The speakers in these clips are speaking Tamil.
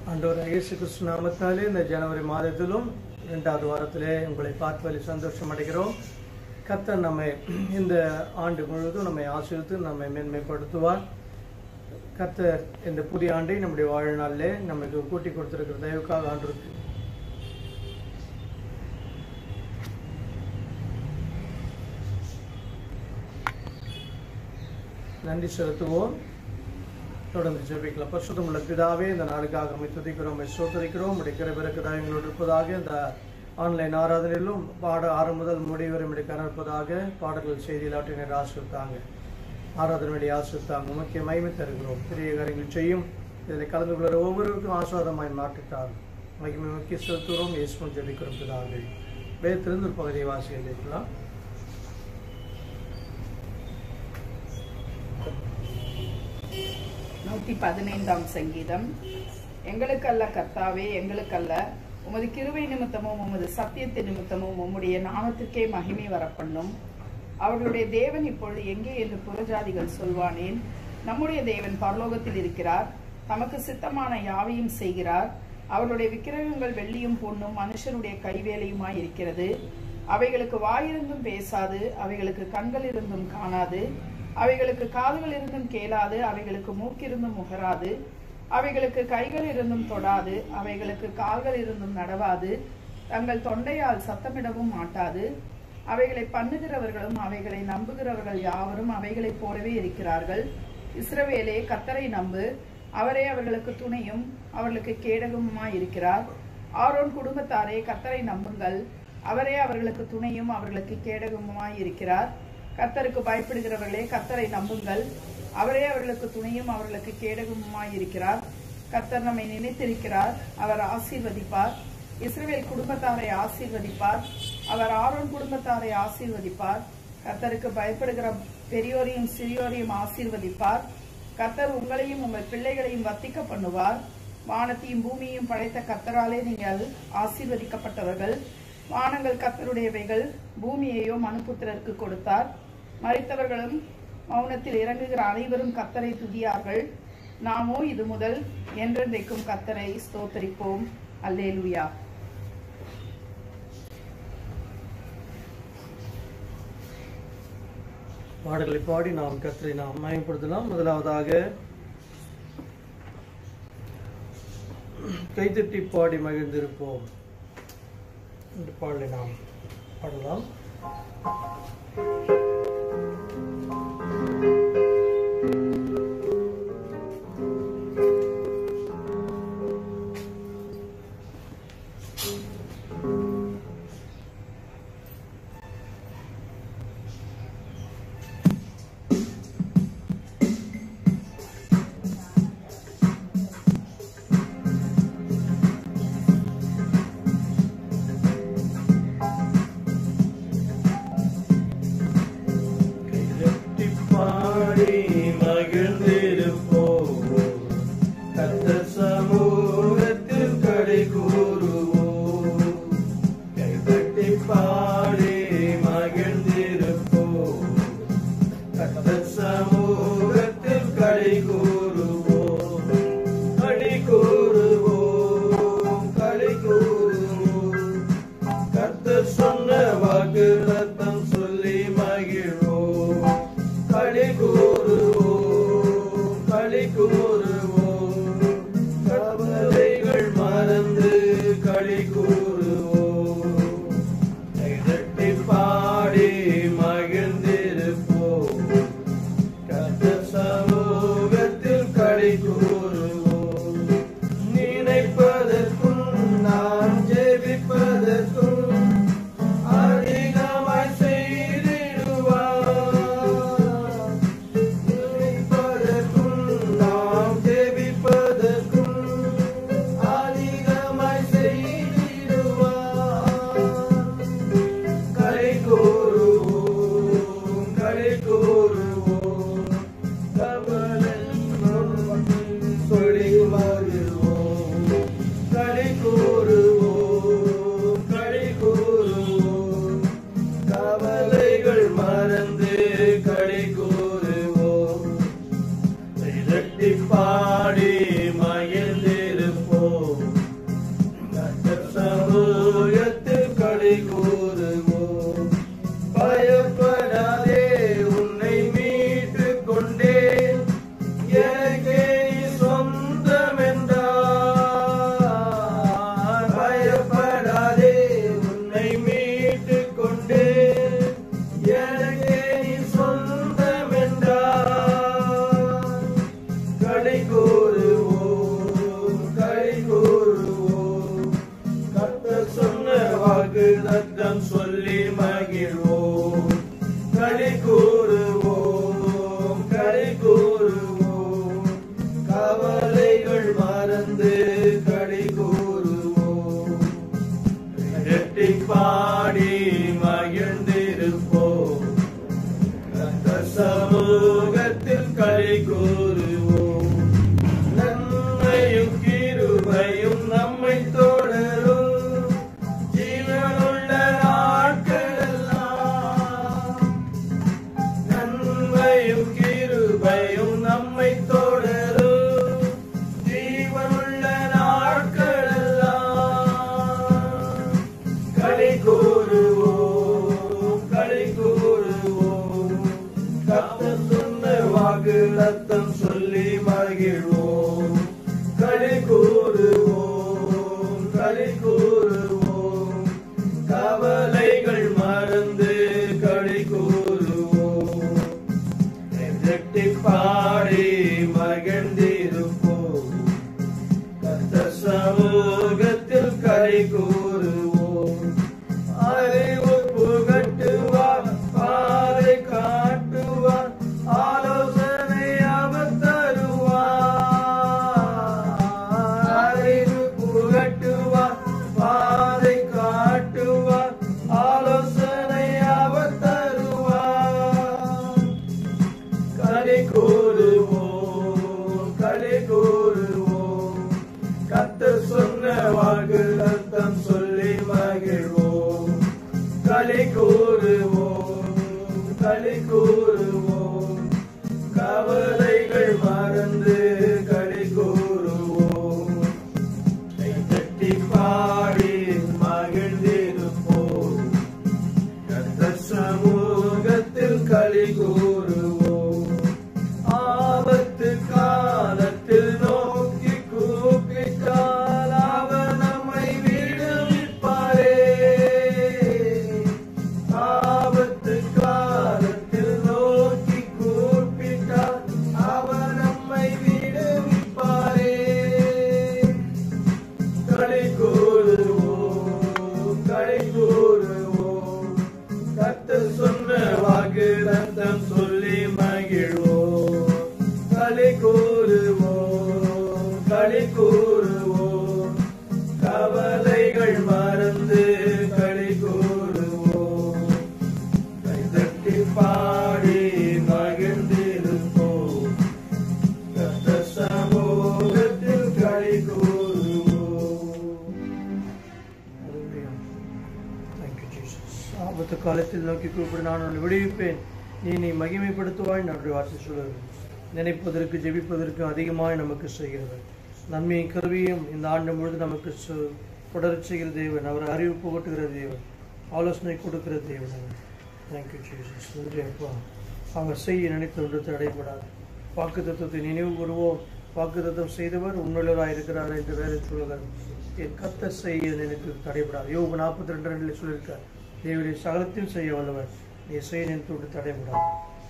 ஆண்டவர் இயேசு கிறிஸ்து நாமத்தாலே இந்த ஜனவரி மாதத்திலும் இரண்டாவது வாரத்திலே உங்களை பார்ப்பதில் சந்தோஷம் அடைகிறோம் கர்த்தர் நம்மை இந்த ஆண்டு முழுவதும் நம்மை ஆசிரித்து நம்மை மேன்மைப்படுத்துவார் கர்த்தர் இந்த புதிய ஆண்டை நம்முடைய வாழ்நாளிலே நமக்கு கூட்டி கொடுத்திருக்கிற தயவுக்காக ஆண்டிருக்கு நன்றி செலுத்துவோம் தொடர்ந்து ஜெபிக்கலாம் பரிசுத்தம் உள்ள பிதாவே இந்த நாளுக்காக நம்மை துதிக்கிறோம் நம்மை சோதரிக்கிறோம் உடைய கிரபிறக்கு எங்களோடு இருப்பதாக இந்த ஆன்லைன் ஆராதனையிலும் பாட ஆரம்பம் முதல் முடிவு வரை நம்முடைய கணர்ப்பதாக பாடல்கள் செய்தியில் ஆற்றினர் ஆசிரித்தாங்க ஆராதனையுடைய ஆசிரித்தாங்க முக்கிய மகிமை தருகிறோம் பெரிய காரியங்கள் செய்யும் இதில் கலந்து கொள்கிற ஒவ்வொருவருக்கும் ஆஸ்வாதமாய் மாற்றிட்டார் மகிமை முக்கிய செலுத்துகிறோம் இயேசுவும் ஜெபிக்கிறோம் பிதாவே வேத்திலிருந்து ஒரு பகுதியை வாசிக்க கேட்கலாம் நூற்றி பதினைந்தாம் சங்கீதம் எங்களுக்கல்ல கர்த்தாவே எங்களுக்கல்ல உமது கிருபை நிமித்தமும் உமது சத்தியத்தின் நிமித்தமும் உம்முடைய நாமத்துக்கே மகிமை வரப்பண்ணும் அவர்களுடைய தேவன் இப்பொழுது எங்கே என்று புறஜாதிகள் சொல்வானேன் நம்முடைய தேவன் பரலோகத்தில் இருக்கிறார் தமக்கு சித்தமான யாவையும் செய்கிறார் அவர்களுடைய விக்கிரகங்கள் வெள்ளியும் பொன்னும் மனுஷனுடைய கைவேலையுமாய் இருக்கிறது அவைகளுக்கு வாயிருந்தும் பேசாது அவைகளுக்கு கண்கள் இருந்தும் காணாது அவைகளுக்கு காதுகள் இருந்தும் கேளாது அவைகளுக்கு மூக்கிருந்தும் முகராது அவைகளுக்கு கைகள் இருந்தும் தொடாது அவைகளுக்கு கால்கள் இருந்தும் நடவாது தங்கள் தொண்டையால் சத்தமிடவும் மாட்டாது அவைகளை பண்ணுகிறவர்களும் அவைகளை நம்புகிறவர்கள் யாவரும் அவைகளைப் போலவே இருக்கிறார்கள் இஸ்ரவேலே கத்தரை நம்பு அவரே அவர்களுக்கு துணையும் அவர்களுக்கு கேடகமுமாய் இருக்கிறார் ஆரோன் குடும்பத்தாரே கத்தரை நம்புங்கள் அவரே அவர்களுக்கு துணையும் அவர்களுக்கு கேடகமுமாய் இருக்கிறார் கத்தருக்கு பயப்படுகிறவர்களே கத்தரை நம்புங்கள் அவரே அவர்களுக்கு துணையும் அவர்களுக்கு கேடகமுமாய் இருக்கிறார் கத்தர் நம்மை நினைத்திருக்கிறார் அவர் ஆசீர்வதிப்பார் இஸ்ரவேல் குடும்பத்தாரை ஆசீர்வதிப்பார் அவர் ஆரோன் குடும்பத்தாரை ஆசீர்வதிப்பார் கத்தருக்கு பயப்படுகிற பெரியோரையும் சிறியோரையும் ஆசீர்வதிப்பார் கத்தர் உங்களையும் உங்கள் பிள்ளைகளையும் வத்திக்க பண்ணுவார் வானத்தையும் பூமியையும் படைத்த கத்தராலே நீங்கள் ஆசீர்வதிக்கப்பட்டவர்கள் வானங்கள் கத்தருடையவைகள் பூமியையோ மனுபுத்திரருக்கு கொடுத்தார் மறித்தவர்களும் மௌனத்தில் இறங்குகிற அனைவரும் கத்தரை துதியார்கள் நாமோ இது முதல் என்றென்றைக்கும் கத்தரை ஸ்தோத்தரிப்போம் அல்லேலுயா பாடல்களை பாடி நாம் கத்தரை நாம் மயப்படுத்தலாம் முதலாவதாக கைத்தட்டி பாடி மகிழ்ந்திருப்போம் இந்த பாடலை நாம் பாடலாம் Thank கூறுவோம் கவலைகள் மறந்து களி கூறுவோம் எட்டி பாடி மகிழ்ந்திருப்போம் கர்த்தர் சமூகத்தில் களி கூறுவோம் நன்மையும் கிருபையும் நம்மை தொடரும் ஜீவனுள்ள நாட்களெல்லாம் நன்மையும் கிருபையும் நம்மை தொடரும் ஜீவனுள்ள நாட்களெல்லாம் களி கூறுவோம் களி கூறுவோம் கர்த்தர் சொன்ன வாக்கு ரத்தம் சொல்லி மகிழ்வோம் களி கூறுவோம் களி கூறுவோம் கவலைகள் மறந்து களி கூறுவோம் எட்டி பாடி மகிழ்ந்திருப்போம் கர்த்தர் சமூகத்தில் களி கூறுவோம் அறிவு புகட்டுவார் பாதை காட்டுவார் ஆலோசனை அவர் தருவார் அறிவு புகட்டுவார் பாதை காட்டுவார் ஆலோசனை அவர் தருவார் களி கூறுவோம் களி கூறுவோம் கத்தர் சொன்ன வாக்கு அர்த்தம் சொல்லி மகிழ்வோம் களி கூறுவோம் களி கூறுவோம் கவலைகள் மறந்து களி கூறுவோம் கை தட்டி பாடி மகிழ்ந்திருப்போம் கர்த்தர் சமூகத்தில் களி கூறுவோம் ஆபத்து காலத்தில் நோக்கி கூப்பிட்டால் அவர் நம்மை விடுவிப்பாரே ஆபத்து காலத்தில் நோக்கி கூப்பிட்டால் அவர் நம்மை விடுவிப்பாரே களி கூறுவோம் களி கூறுவோம் கர்த்தர் சொன்ன வாக்கு ரத்தம் சொல்லி மகிழ்வோம் களி கூறுவோம் களி கூறுவோம் கவலைகள் மறந்து களி கூறுவோம் கைதட்டி பாடி மகிழ்ந்திருப்போம் கர்த்தர் சமூகத்தில் களி கூறுவோம் Thank you, Jesus. ஆபத்து காலத்தில் நோக்கி கூப்பிடு நான் உன்னை விடுவிப்பேன் நீ நீ மகிமைப்படுத்துவாய் நம்முடைய வார்த்தை சொல்லுவது நினைப்பதற்கு ஜெபிப்பதற்கு அதிகமாய் நமக்கு செய்கிறது நன்மையும் கருவியும் இந்த ஆண்டு முழுது நமக்கு சு- தொடரச் செய்கிற தேவன் அவர் அறிவு புகட்டுகிற தேவன் ஆலோசனை கொடுக்கிற தேவன் அவர் தேங்க்யூ ஜீசஸ் நன்றி அப்பா அவர் செய்ய நினைத்து ஒன்று தடைபடாது வாக்கு தத்துவத்தை நினைவு கூறுவோம் வாக்கு தத்துவம் செய்தவர் உண்மையுள்ளவராக இருக்கிறார் என்று வேறு சொல்லுகிறார் என் கத்த செய்ய நினைத்து தடைபடாது யோபு நாற்பத்தி ரெண்டு ரெண்டுல சொல்லியிருக்கார் தேவனுடைய சகலத்தையும் செய்ய வல்லவர் நீ செய்ய நினைத்து விட்டு தடைபடாது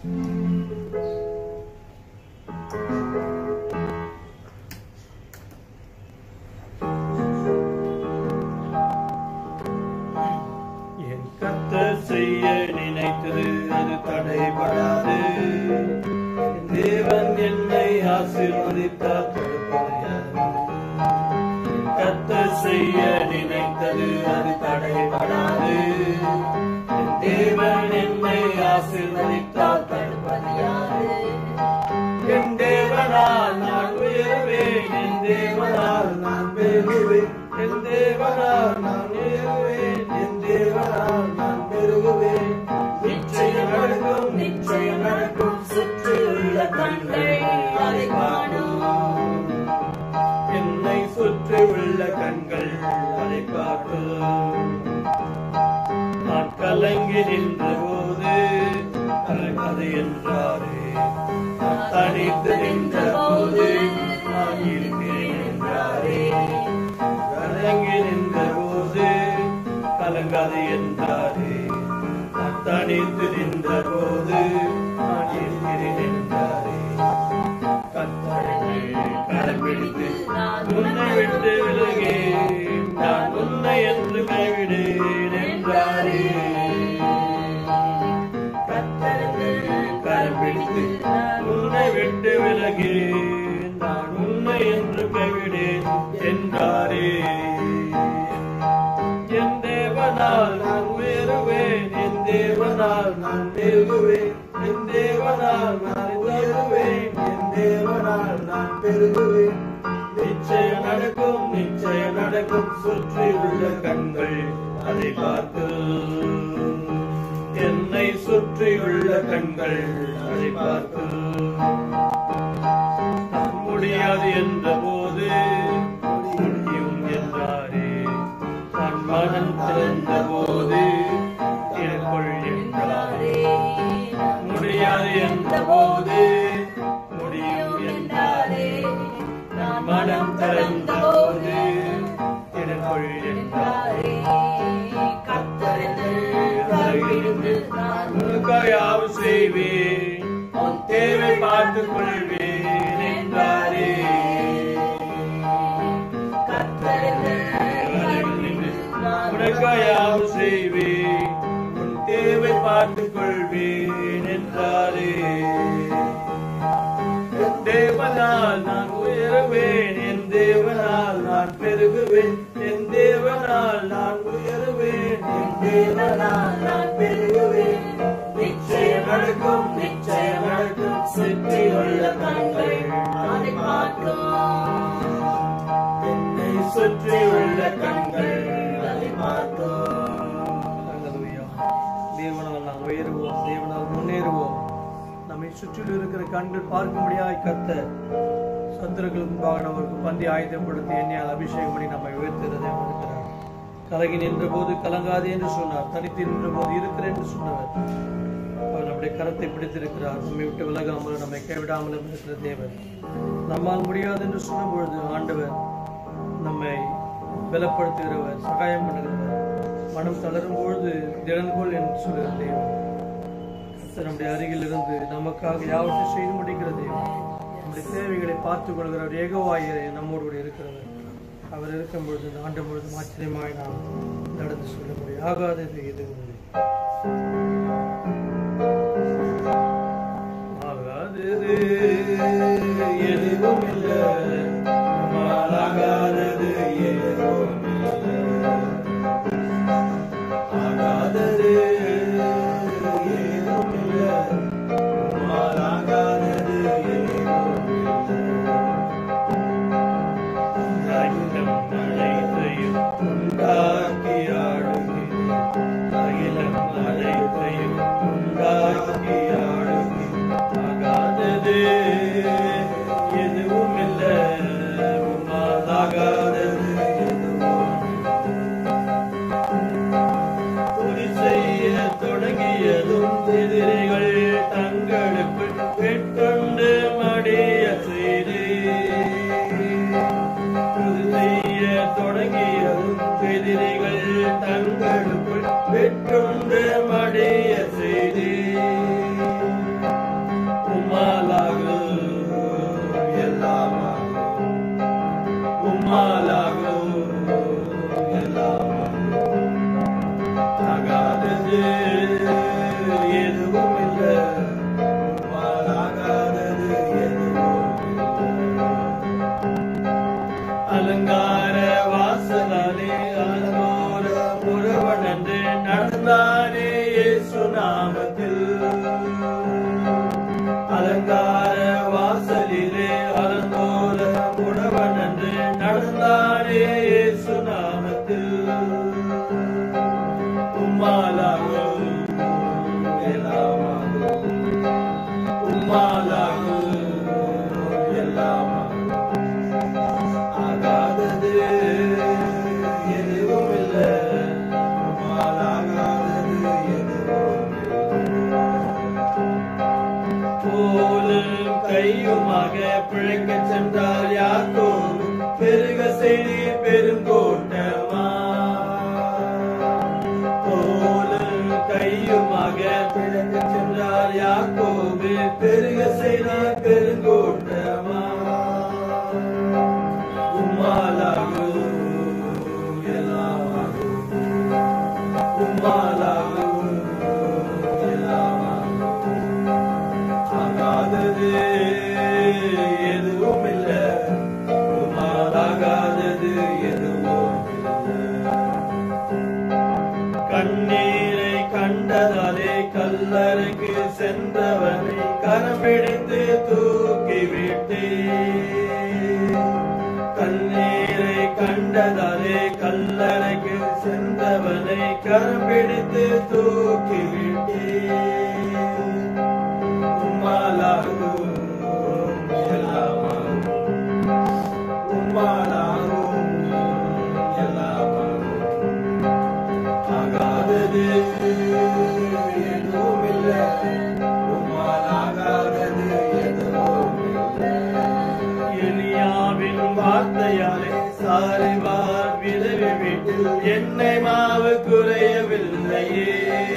என் கர்த்தர் செய்ய நினைத்தது அது தடைபடாது என் தேவன் என்னை ஆசீர்வதித்தார் தடுப்பது கர்த்தர் செய்ய நினைத்தது அது தடைபடாது என் தேவன் என்னை ஆசீர்வதித்தார் தடுப்பது என் தேவனால் நான் உயர்வேன் என் தேவனால் நான் பெருகுவேன் என் தேவனால் நான் உயர்வேன் என் தேவனால் நான் பெருகுவேன் நிச்சயம் நடக்கும் நிச்சயம் நடக்கும் சுற்றியுள்ள கண்கள் அதை காணும் என்னை சுற்றி உள்ள கண்கள் அதை பார்க்கும் நான் கலங்கி நின்ற போது கலங்கது என்றாரே நான் தனித்து நின்ற போது நான் இருக்கிறேன் என்றாரே கலங்கி நின்ற போது கலங்காது என்றாரே நான் தனித்து நின்ற போது நான் இருக்கிறேன் என்றாரே கத்தரை கடைபிடித்து உன்னை விட்டு விலகேன் நான் உன்னை என்று கைவிடேன் என்றாரே கத்தரை கடைபிடித்து உன்னை விட்டு விட்டு விலகி நான் உண்மை என்று கைவிடேன் என்றாரே என் தேவனால் நான் உயருவேன் என் தேவனால் நான் பெருகுவேன் என் தேவனால் நான் உயருவேன் என் தேவனால் நான் பெருகுவேன் நிச்சயம் நடக்கும் நிச்சயம் நடக்கும் சுற்றியுள்ள கண்கள் அதை பார்த்து என்னை சுற்றியுள்ள கண்கள் அதை பார்த்து நான் முடியாது என்ற போது முடியும் என்றாரே நான் மனம் திறந்த போது எனக்குள் என்றாரே முடியாது என்ற போது முடியும் என்றாரே நான் மனம் திறந்த போது எனக்குள் என்றாரே உனக்காக யாவும் செய்வேன் உன் தேவை பார்த்துக் கொள்வேன் என்றாரே உனக்காக யாவும் செய்வேன் உன் தேவை பார்த்துக் கொள்வேன் என்றாரே என் தேவனால் நான் உயருவேன் என் தேவனால் நான் பெருகுவேன் என் தேவனால் நான் உயருவேன் என் தேவனால் நான் பெருகுவேன் நிச்சயம் நடக்கும் நிச்சயம் நடக்கும் சுற்றியுள்ள கண்கள் அதை பார்க்கும் என்னை சுற்றியுள்ள கண்கள் அதை பார்க்கும் ஹalleluya. தேவனால் நாம் உயருவோம் தேவனால் முன்னேறுவோம் நம்மை சுற்றிலும் இருக்கிற கண்கள் பார்க்கும்படியாய் கத்த சத்துருக்கள் முன்பாக நமக்கு பந்தி ஆயுதப்படுத்தி எண்ணெயால் அபிஷேகம் பண்ணி நம்மை உயர்த்துகிறதே இருக்கிறார் கலகி நின்ற போது கலங்காதே என்று சொன்னார் தனித்து நின்ற போது இருக்கிறேன் என்று சொன்னவர் அவர் நம்முடைய கரத்தை பிடித்திருக்கிறார் நம்மை விட்டு விலகாமல் நம்மை கைவிடாமலும் இருக்கிற தேவன் நம்மால் முடியாது என்று சொன்ன பொழுது ஆண்டவர் நம்மை பலப்படுத்துகிறவர் சகாயம் பண்ணுகிறவர் மனம் தளரும் பொழுது திடன்கொள் என்று சொல்கிற தேவன் கர்த்தர் நம்முடைய அருகில் இருந்து நமக்காக யாவற்றையும் செய்து முடிக்கிற தேவன் நம்முடைய தேவைகளை பார்த்துக் கொள்கிறவர் ஏகவாயரை நம்மோடு கூட இருக்கிறவர் அவர் இருக்கும் பொழுது இந்த ஆண்டு முழுதும் ஆச்சரியமாய் நாம் நடந்து சொல்ல முடியும் ஆகாதது எதுவும் இல்லை ஆகாதது எதுவும் இல்ல ஆகாதது எதுவும் இல்ல ஆகாதது ஏதும் இல்ல ஆகாதது எதுவும் இல்ல அகிலம் அனைத்தையும் உண்டாக்கி ஆடுகிறேன் அகிலம் அனைத்தையும் உண்டாக்கி ஆடுகிறேன் ஆகாதது எதுவும் இல்ல உம்மால் ஆகாதது எதுவும் துதி செய்ய தொடங்கியதும் எதிரிகள் தங்களுக்குள் வெட்டுண்டு மடிய செய்து துதி செய்ய தொடங்கியதும் எதிரிகள் தங்களுக்குள் வெட்டுண்டு மடிய செய்து உம்மாலாக எல்லாமாக உம்மாலாக எல்லாமாக ஆகாதது எதுவும் இல்ல ஆகாதது எதுவும் இல்ல அலங்கார வாசலாலே அலங்கோர முருவனன்று நடந்தானே இயேசு நாமத்தில் அலங்கார வாசலிலே அலங்கோர முழவனன்று நடந்தானே இயேசு நாமத்தில் உம்மாலாகோ எல்லாமாகோ உம்மாலாகோ எல்லாமாகோ ஆகாதது எதுவும் இல்ல உம்மால் ஆகாதது எதுவும் போலும் கையுமாக பிழைக்கச் சென்றார் யாக்கோபு பெருக செய்தி பெருங்கோட்டமா போலும் கையுமாக பிழைக்கச் சென்றார் யாக்கோபு பெருக செய்தார் பெருங்கோட்டமா உம்மாலாகு எல்லாமாகு உம்மாலாகு எல்லாமாகு ஆகாதது பிடித்து தூக்கிவிட்டே கண்ணீரை கண்டதாலே கல்லறைக்கு சென்றவனை கரம் பிடித்து தூக்கிவிட்டே உம்மாலாகும் எல்லாமாகும் உம்மாலாகும் எல்லாமாகும் ஆகாதது எதுவும் இல்லை உம்மால் ஆகாதது எதுவும் இல்லை எலியாவின் வார்த்தையாலே சாரிவார் விதவி வீட்டில் எண்ணெய் மாவு குறையவில்லையே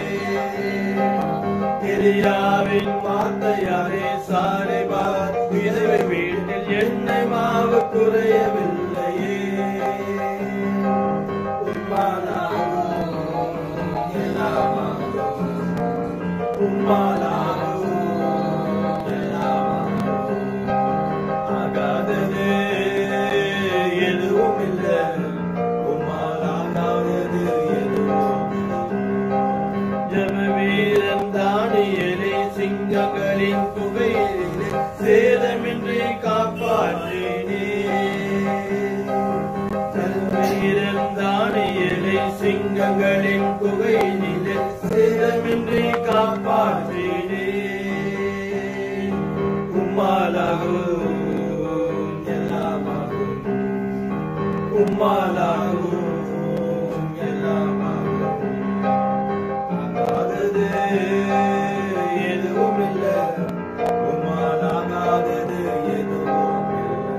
எலியாவின் வார்த்தையாலே சாரிவார் விதவி வீட்டில் எண்ணெய் மாவு குறையவில்லையே உம்மாலாகும் எல்லாமாகும் உம்மாலாகும் எல்லாமாகும் ஆகாதது எதுவும் இல்லை உம்மால் ஆகாதது எதுவும் ஜபவீரன் தானியலே சிங்கங்களின் புகையிலே சேதமின்றி காப்பாற்றினே ஜபவீரன் தானியலே சிங்கங்களின் புகையிலே சேதமின்றி காப்பாற்றினே உம்மாலாகும் எல்லாமாகும் உம்மாலாகும் எல்லாமாகும் ஆகாதது எதுவும் இல்லை உம்மால் ஆகாதது எதுவும் இல்லை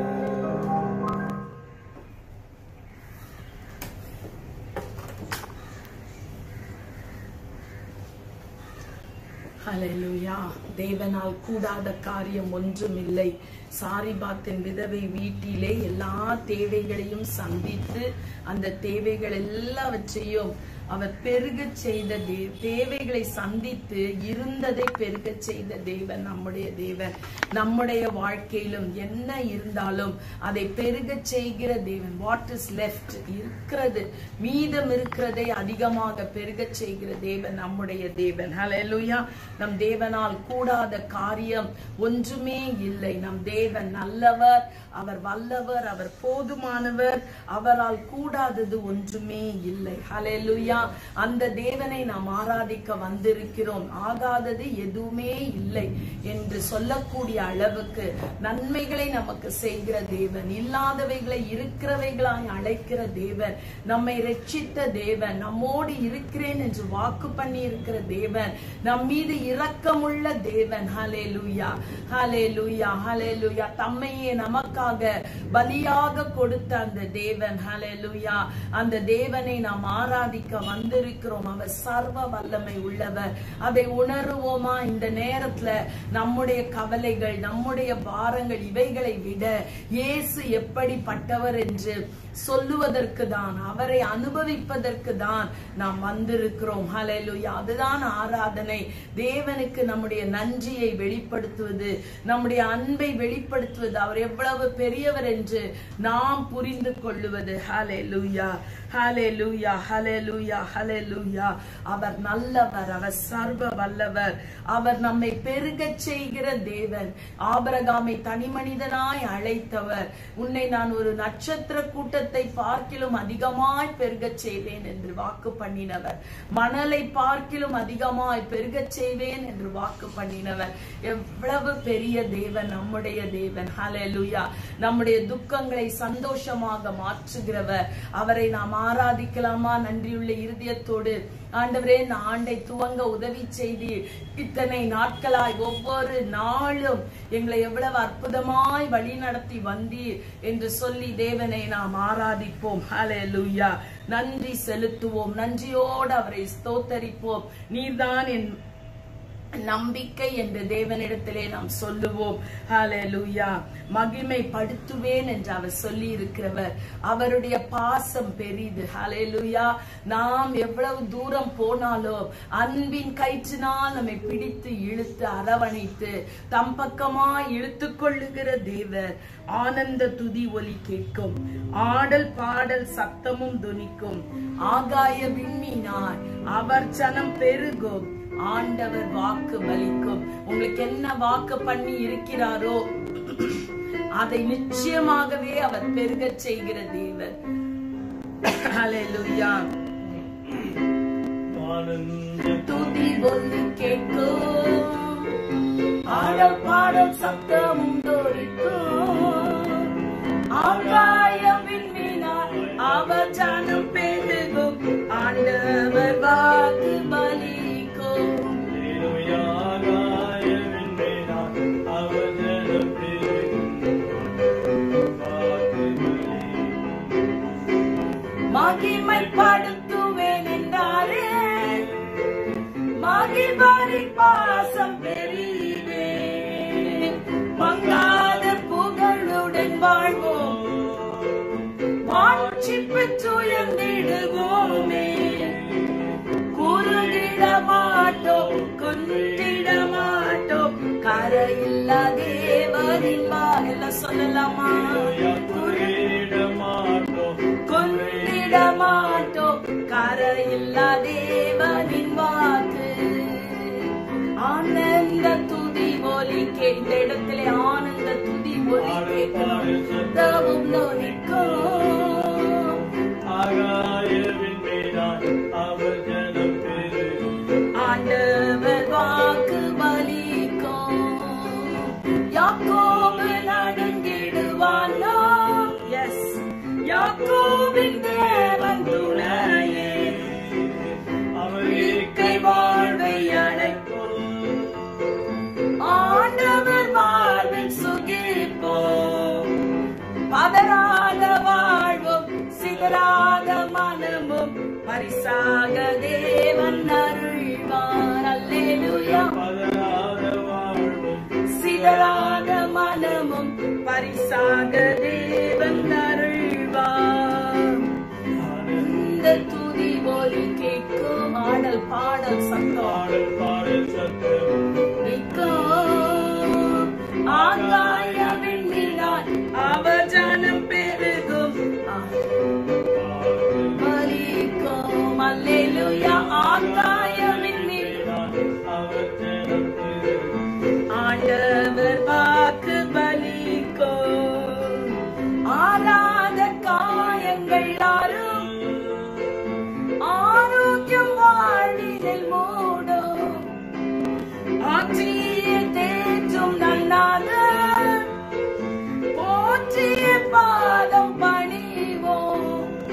ஹalleluya தேவனால் கூடாத காரியம் ஒன்றுமில்லை சாரிபாத்தின் விதவை வீட்டிலே எல்லா தேவைகளையும் சந்தித்து அந்த தேவைகள் எல்லாவற்றையும் அவர் பெருகச் செய்த தே- தேவைகளை சந்தித்து இருந்ததை பெருகச் செய்த தேவன் நம்முடைய தேவன் நம்முடைய வாழ்க்கையிலும் என்ன இருந்தாலும் அதை பெருகச் செய்கிற தேவன் வாட் இஸ் லெஃப்ட் இருக்கிறது மீதம் இருக்கிறதை அதிகமாக பெருகச் செய்கிற தேவன் நம்முடைய தேவன் ஹalleluya நம் தேவனால் கூடாத காரியம் ஒன்றுமே இல்லை நம் தேவன் நல்லவர் அவர் வல்லவர் அவர் போதுமானவர் அவரால் கூடாதது ஒன்றுமே இல்லை ஹalleluya அந்த தேவனை நாம் ஆராதிக்க வந்திருக்கிறோம் ஆகாதது எதுவுமே இல்லை என்று சொல்லக்கூடிய அளவுக்கு நன்மைகளை நமக்கு செய்கிற தேவன் இல்லாதவைகளை இருக்கிறவைகளாய் அழைக்கிற தேவன் நம்மை ரட்சித்த தேவன் நம்மோடு இருக்கிறேன் என்று வாக்கு பண்ணி இருக்கிற தேவன் நம் மீது இரக்கமுள்ள தேவன் ஹலே லூயா ஹலே லூயா ஹலே லூயா தம்மையே நமக்காக பலியாக கொடுத்த அந்த தேவன் ஹலே லூயா அந்த தேவனை நாம் ஆராதிக்க வந்திருக்கிறோம் அவர் சர்வ வல்லமை உள்ளவர் அதை உணருவோமா இந்த நேரத்துல நம்முடைய கவலைகள் நம்முடைய பாரங்கள் இவைகளை விட இயேசு எப்படிப்பட்டவர் என்று சொல்லுவதற்கு தான் அவரை அனுபவிப்பதற்கு தான் நாம் வந்திருக்கிறோம் ஹalleluya அதுதான் ஆராதனை தேவனுக்கு நம்முடைய நன்றியை வெளிப்படுத்துவது நம்முடைய அன்பை வெளிப்படுத்துவது அவர் எவ்வளவு பெரியவர் என்று நாம் புரிந்து கொள்ளுவது ஹalleluya ஹalleluya ஹalleluya ஹalleluya அவர் நல்லவர் அவர் சர்வ வல்லவர் அவர் நம்மை பெருகச் செய்கிற தேவன் ஆபரகாமை தனி மனிதனாய் அழைத்தவர் உன்னை நான் ஒரு நட்சத்திர கூட்டத்தை பார்க்கிலும் அதிகமாய் பெருகச் செய்வேன் என்று வாக்கு பண்ணினவர் மணலை பார்க்கிலும் அதிகமாய் பெருகச் செய்வேன் என்று வாக்கு பண்ணினவர் எவ்வளவு பெரிய தேவன் நம்முடைய தேவன் ஹalleluya நம்முடைய துக்கங்களை சந்தோஷமாக மாற்றுகிறவர் அவரை நாம் ஆராதிக்கலாமா நன்றியுள்ள இருதயத்தோடு ஆண்டவரே இந்த ஆண்டை துவங்க உதவி செய்தி இத்தனை நாட்களாய் ஒவ்வொரு நாளும் எங்களை எவ்வளவு அற்புதமாய் வழி நடத்தி வந்தீர் என்று சொல்லி தேவனை நாம் ஆராதிப்போம் ஹalleluya நன்றி செலுத்துவோம் நன்றியோடு அவரை ஸ்தோத்தரிப்போம் நீர்தான் என் நம்பிக்கை என்ற தேவனிடத்திலே நாம் சொல்லுவோம் ஹalleluya மகிமைப்படுத்துவேன் என்று அவர் சொல்லி இருக்கிறவர் அவருடைய பாசம் பெரிது ஹalleluya நாம் எவ்வளவு தூரம் போனாலும் அன்பின் கயிற்றினால் நம்மை பிடித்து இழுத்து அரவணைத்து தம் பக்கமாய் இழுத்து கொள்ளுகிற தேவர் ஆனந்த துதி ஒலி கேட்கும் ஆடல் பாடல் சத்தமும் துனிக்கும் ஆகாய விண்மீனாய் அவர் சனம் பெருகும் ஆண்டவர் வாக்கு பலிக்கும் உங்களுக்கு என்ன வாக்கு பண்ணி இருக்கிறாரோ அதை நிச்சயமாகவே அவர் பெருகச் செய்கிற தேவர் ஹalleluya ஆனந்த துதி ஒலி கேட்கும் ஆடல் பாடல் சத்தமும் தோரிக்கும் ஆகாயம் விண்மீனார் அவர் ஜனம் பெருகும் ஆண்டவர் வாக்கு பலிக்கும் மகிமைப்படுத்துவேன் என்றாரே மகிழ்வாரி பாசம் பெரிதே மங்காத புகழுடன் வாழ்வோம் மாட்சி பெற்றுயர்ந்திடுவோமே குறுகிட மாட்டோம் குன்றிட மாட்டோம் கரையில்லா தேவரின் எல்லாம் சொல்லலாமா கொன்றிட மாட்டோம் கரையில்லா தேவனின் வாக்கு ஆனந்த துதி ஒலி கே இந்த இடத்திலே ஆனந்த துதி ஒலி கேட்கணும் தவும் நோனிக்கும் ஆண்டவர் வாக்கு பலிக்கும் யாக்கோபு நடுங்கிடுவானோ எஸ் யாக்கோபின் தேவன் துணையே இயற்கை வாழ்வை அடைப்போம் ஆண்டவர் வாழ்வில் சுகிப்போம் பதறாத வாழ்வும் சிதறாத மனமும் பரிசாக தேவன் அருள்வார் அல்லேலூயா சிதறாத மனமும் பரிசாக தேவன் அருள்வார் இந்த துதி ஒலி கேட்கும் ஆடல் பாடல் சத்தம் நிற்கும் ஆகாய விண்ணினான் அவர் ஜனம் பெருகும் பலிக்கும் அல்லேலூயா ஆகாய விண்ணினான் ஆண்டவர் வாக்கு பலிக்கும் ஆறாத காயங்கள் யாரும் ஆரோக்கியம் வாழ்வினில் மூடும் ஆற்றிய தேற்றும் நன்னாத போற்றிய பாதம் பணிவோம்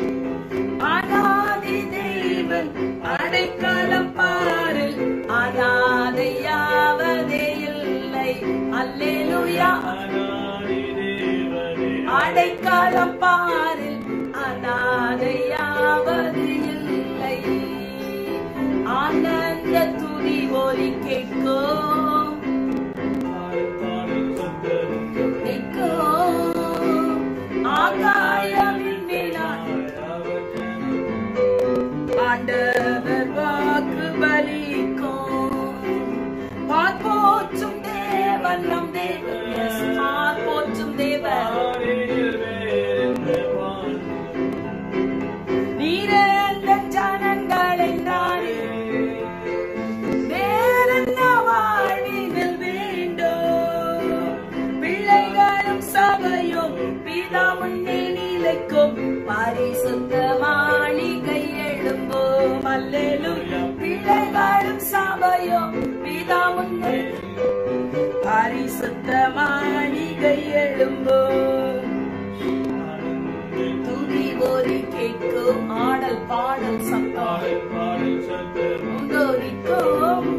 அனாதி தெய்வன் அடைக்கலம் பாரில் அனாதையாவதே இல்லை அல்லேலூயா அடைக்கலம் பாரில் அனாதையாவது இல்லை ஆனந்த துதி ஒலி கேட்கும் நிற்கும் ஆகாயமின் மேலாய் ஆண்டவர் வாக்கு பலிக்கும் பார்ப்போற்றும் தேவன் நம் தேவன் Yes, பார்ப்போற்றும் தேவன் நீரந்த ஜனங்கள் என்றாரே வேறென்ன வாழ்வினில் வேண்டும் பிள்ளைகளும் சபையும் பிதா முன்னே நிலைக்கும் பரிசுத்த மாளிகை எழும்போம் அல்லேலூயா பிள்ளைகளும் சபையும் பிதா முன்னே பரிசுத்த மாளிகை எழும்போம் துதி ஒலி கேட்கும் ஆடல் பாடல் சத்தம் உந்தோரிக்கும்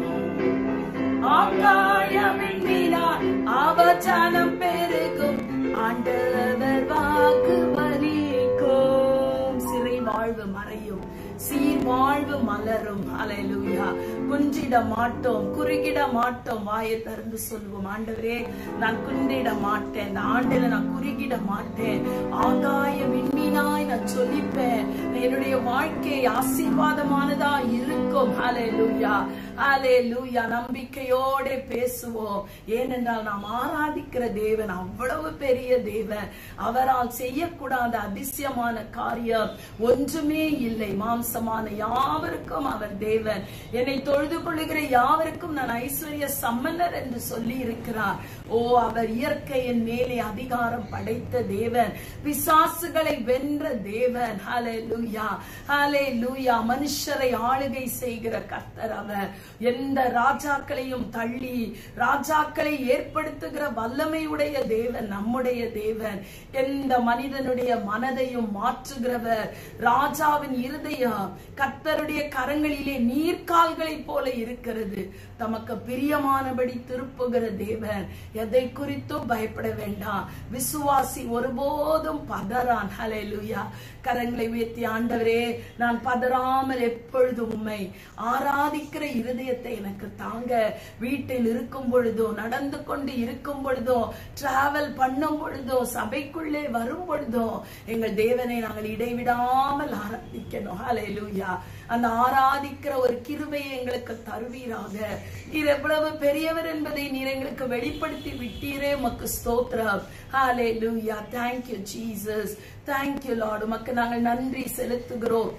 ஆகாயமின் விழா அவச்சனம் பெருகும் ஆண்டவர் வாக்கு பலிக்கும் சிறை வாழ்வு மறையும் சீர் வாழ்வு மலரும் அலையலூயா குன்றிட மாட்டோம் குறுகிட மாட்டோம் வாயை திறந்து சொல்லுவோம் ஆண்டவரே நான் குன்றிட மாட்டேன் இந்த ஆண்டுல நான் குறுகிட மாட்டேன் ஆகாய விண்மீனாய் நான் சொல்லிப்பேன் என்னுடைய வாழ்க்கை ஆசீர்வாதமானதா இருக்கும் ஹalleluya ஹalleluya நம்பிக்கையோட பேசுவோம் ஏனென்றால் நாம் ஆராதிக்கிற தேவன் அவ்வளவு பெரிய தேவன் அவரால் செய்யக்கூடாத அதிசயமான காரியம் ஒன்றுமே இல்லை மாம்சமான யாவருக்கும் அவர் தேவன் என்னை தொழுது கொள்ளுகிற யாவருக்கும் நான் ஐஸ்வர்ய சம்மன்னர் என்று சொல்லி இருக்கிறார் ஓ அவர் இயற்கையின் மேலே அதிகாரம் படைத்த தேவன் பிசாசுகளை வென்ற தேவன் ஹalleluya ஹalleluya மனுஷரை ஆளுகை செய்கிற கர்த்தர் அவர் எந்த ராஜாக்களையும் தள்ளி ராஜாக்களை ஏற்படுத்துகிற வல்லமையுடைய தேவன் நம்முடைய தேவன் எந்த மனிதனுடைய மனதையும் மாற்றுகிறவர் ராஜாவின் இருதயம் கர்த்தருடைய கரங்களிலே நீர்க்கால்களைப் போல இருக்கிறது தமக்கு பிரியமானபடி திருப்புகிற தேவன் எதை குறித்தும் பயப்பட வேண்டாம் விசுவாசி ஒருபோதும் பதறான் ஹalleluya கரங்களை உயர்த்தி ஆண்டவரே நான் பதறாமல் எப்பொழுதும் உம்மை ஆராதிக்கிற இருதயத்தை எனக்கு தாங்க வீட்டில் இருக்கும் பொழுதோ நடந்து கொண்டு இருக்கும் பொழுதோ டிராவல் பண்ணும் பொழுதோ சபைக்குள்ளே வரும் பொழுதோ எங்கள் தேவனை நாங்கள் இடைவிடாமல் ஆராதிக்கணும் ஹalleluya அந்த ஆராதிக்கிற ஒரு கிருபையை எங்களுக்கு தருவீராக நீர் எவ்வளவு பெரியவர் என்பதை நீர் எங்களுக்கு வெளிப்படுத்தி விட்டீரே உமக்கு ஸ்தோத்திரம் ஹalleluya thank you jesus thank you lord உமக்கு நாங்கள் நன்றி செலுத்துகிறோம்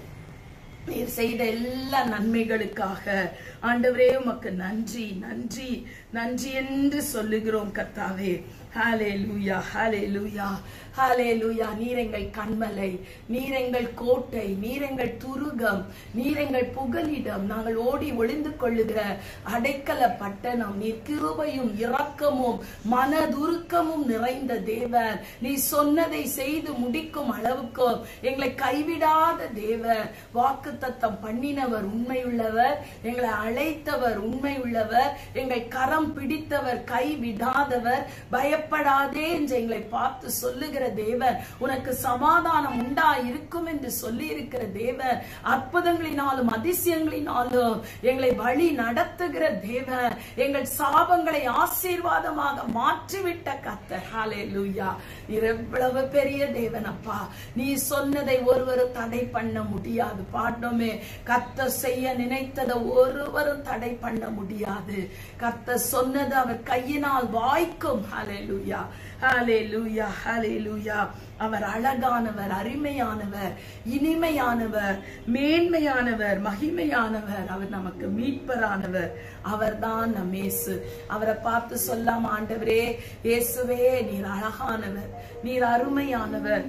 நீர் செய்த எல்லா நன்மைகளுக்காக ஆண்டவரே உமக்கு நன்றி நன்றி நன்றி என்று சொல்லுகிறோம் கர்த்தாவே ஹாலே லூயா ஹாலே லூயா ஹாலே லூயா நீரெங்கள் கண்மலை நீரெங்கள் கோட்டை நீரெங்கள் துருகம் நீரெங்கள் புகலிடம் நாங்கள் ஓடி ஒளிந்து கொள்ளுகிற அடைக்கல பட்டணம் நீர் கிருபையும் இரக்கமும் மனதுருக்கமும் நிறைந்த தேவன் நீ சொன்னதை செய்து முடிக்கும் அளவுக்கு எங்களை கைவிடாத தேவன் வாக்கு தத்தம் பண்ணினவர் உண்மையுள்ளவர் எங்களை அழைத்தவர் உண்மையுள்ளவர் எங்கள் கரம் பிடித்தவர் கைவிடாதவர் பயப்படாதே என்று எங்களை பார்த்து சொல்லுகிற தேவன் உனக்கு சமாதானம் உண்டா இருக்கும் என்று சொல்லி இருக்கிற தேவன் அற்புதங்களினாலும் அதிசயங்களினாலும் எங்களை வழி நடத்துகிற தேவன் எங்கள் சாபங்களை ஆசீர்வாதமாக மாற்றிவிட்ட கத்தர் ஹalleluya நீர் எவ்வளவு பெரிய தேவன் அப்பா நீ சொன்னதை ஒருவரும் தடை பண்ண முடியாது பாடணுமே கத்தர் செய்ய நினைத்ததை ஒருவரும் தடை பண்ண முடியாது கத்தர் சொன்னது அவர் கையினால் வாய்க்கும் ஹalleluya ஹalleluya ஹalleluya அவர் அழகானவர் அருமையானவர் இனிமையானவர் மேன்மையானவர் மகிமையானவர் அவர் நமக்கு மீட்பரானவர் அவர்தான் நம் இயேசு அவரை பார்த்து சொல்லாம ஆண்டவரே இயேசுவே நீர் அழகானவர் நீர் அருமையானவர்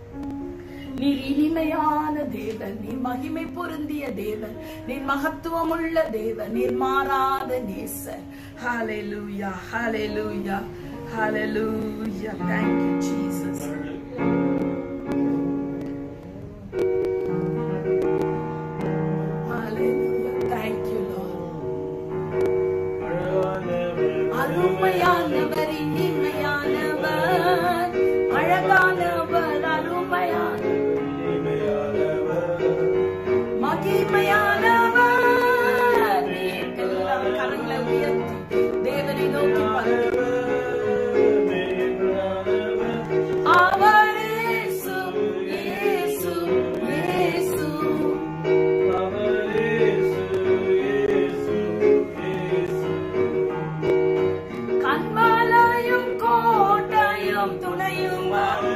நீர் இனிமையான தேவன் நீர் மகிமை பொருந்திய தேவன் நீர் மகத்துவமுள்ள தேவன் நீர் மாறாத நேசர் ஹalleluya ஹalleluya ஹalleluya thank you jesus hallelujah thank you lord அருமையானவர் இனிமையானவர் அழகானவர் அருமையான மகிமையானவர் நீக்கெல்லாம் கரங்களை உயர்த்தி தேவனை நோக்கி பாருங்கள் அவர் இயேசு இயேசு இயேசு கண்மலையும் கோட்டையும் துணையும்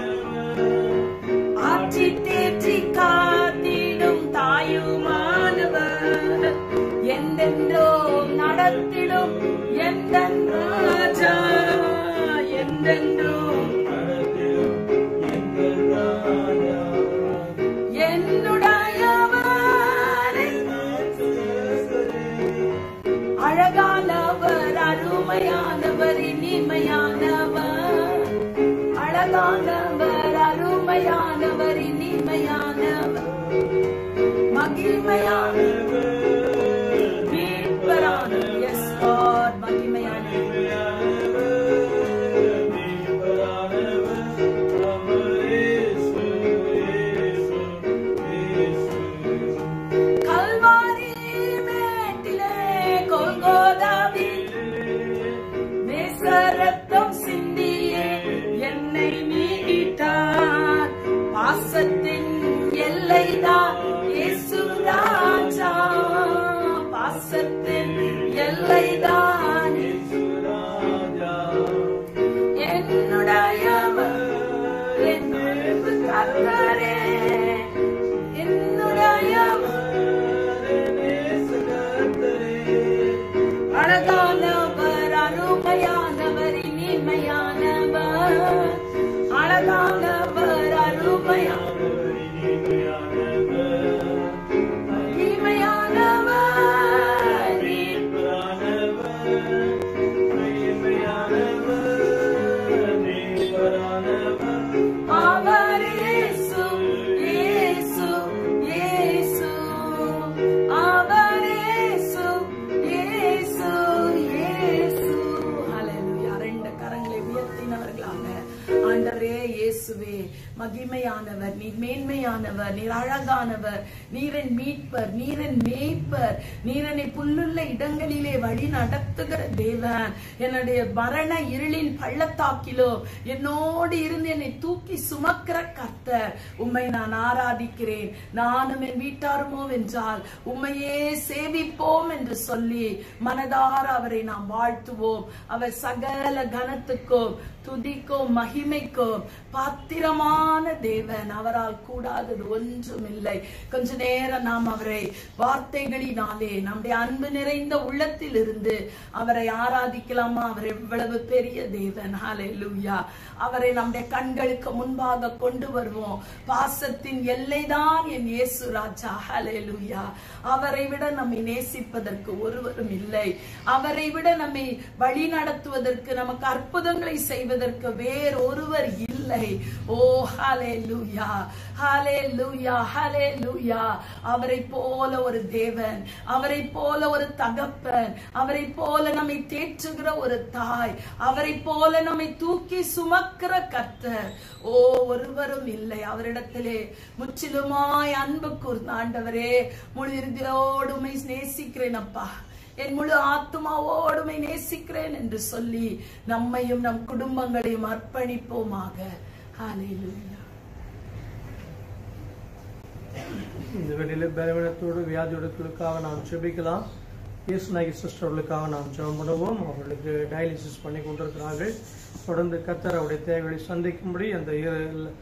ஆற்றி தேற்றி காத்திடும் தாயுமானவர் எந்தெந்தோ நடத்திடும் எந்த ராஜா எந்தெந்தோ என்னுடையவர் அழகானவர் அருமையானவர் இனிமையானவர் அழகானவர் அருமையானவர் இனிமையானவர் மகிமையானவர் மீட்பரானவர் எஸ் லார்ட் மகிமையானவர் கல்வாரி மேட்டிலே கொல்கோதாவில் நேசரத்தம் சிந்தியே என்னை மீட்டார் பாசத்தின் எல்லைதான் இயேசு ராஜா மகிமையா மகிமையானவர் நீர் அவர் இயேசு இயேசு இயேசு அவர் இயேசு இயேசு இயேசு ஹalleluya ரெண்டு கரங்களை உயர்த்தினவர்களாக ஆண்டவரே இயேசுவே மகிமையானவர் நீர் மேன்மையானவர் நீர் அழகானவர் நீரன் மீட்பர் நீரன் மேய்ப்பர் நீரனை புல்லுள்ள இடங்களிலே வழி நடத்துகிற தேவன் என்னுடைய மரண இருளின் பள்ளத்தாக்கிலோ என்னோடு இருந்து என்னை தூக்கி சுமக்கிற கர்த்தர் உம்மை நான் ஆராதிக்கிறேன் நானும் என் வீட்டாருமோ வென்றால் உம்மையே சேவிப்போம் என்று சொல்லி மனதார அவரை நாம் வாழ்த்துவோம் அவர் சகல கனத்துக்கும் துதிக்கும் மகிமைக்கும் பாத்திரமான தேவன் அவரால் கூடாதது ஒன்றும் இல்லை கொஞ்ச நேரம் நாம் அவரை வார்த்தைகளினாலே நம்முடைய அன்பு நிறைந்த உள்ளத்தில் இருந்து அவரை ஆராதிக்கலாமா அவர் எவ்வளவு பெரிய தேவன் ஹalleluya அவரை நம்முடைய கண்களுக்கு முன்பாக கொண்டு வருவோம் பாசத்தின் எல்லைதான் என் இயேசு ராஜா ஹalleluya அவரை விட நம்மை நேசிப்பதற்கு ஒருவரும் இல்லை அவரை விட நம்மை வழி நடத்துவதற்கு நமக்கு அற்புதங்களை செய்வதற்கு வேறொருவர் இல்லை ஓ ஹalleluya ஹalleluya ஹalleluya அவரை போல ஒரு தேவன் அவரை போல ஒரு தகப்பன் அவரை போல நம்மை தேற்றுகிற ஒரு தாய் அவரை போல நம்மை தூக்கி சுமக்கிற கர்த்தர் ஓ ஒருவரும் இல்லை அவரிடத்திலே முற்றிலுமாய் அன்பு கூர்ந்த ஆண்டவரே முழு இறுதியோடு உம்மை நேசிக்கிறேன் அப்பா என் முழு ஆத்மாவோடுமை நேசிக்கிறேன் என்று சொல்லி நம்மையும் நம் குடும்பங்களையும் அர்ப்பணிப்போமாக ஹalleluya இந்த வெளியில பலவீனத்தோடு வியாதியோடுகளுக்காக நாம் செபிக்கலாம் இயேசுநாயகி சிஸ்டர்களுக்காக நாம் ஜெபம் பண்ணுவோம் அவர்களுக்கு டயாலிசிஸ் பண்ணி கொண்டிருக்கிறார்கள் தொடர்ந்து கத்தர் அவருடைய தேவைகளை சந்திக்கும்படி அந்த இரு-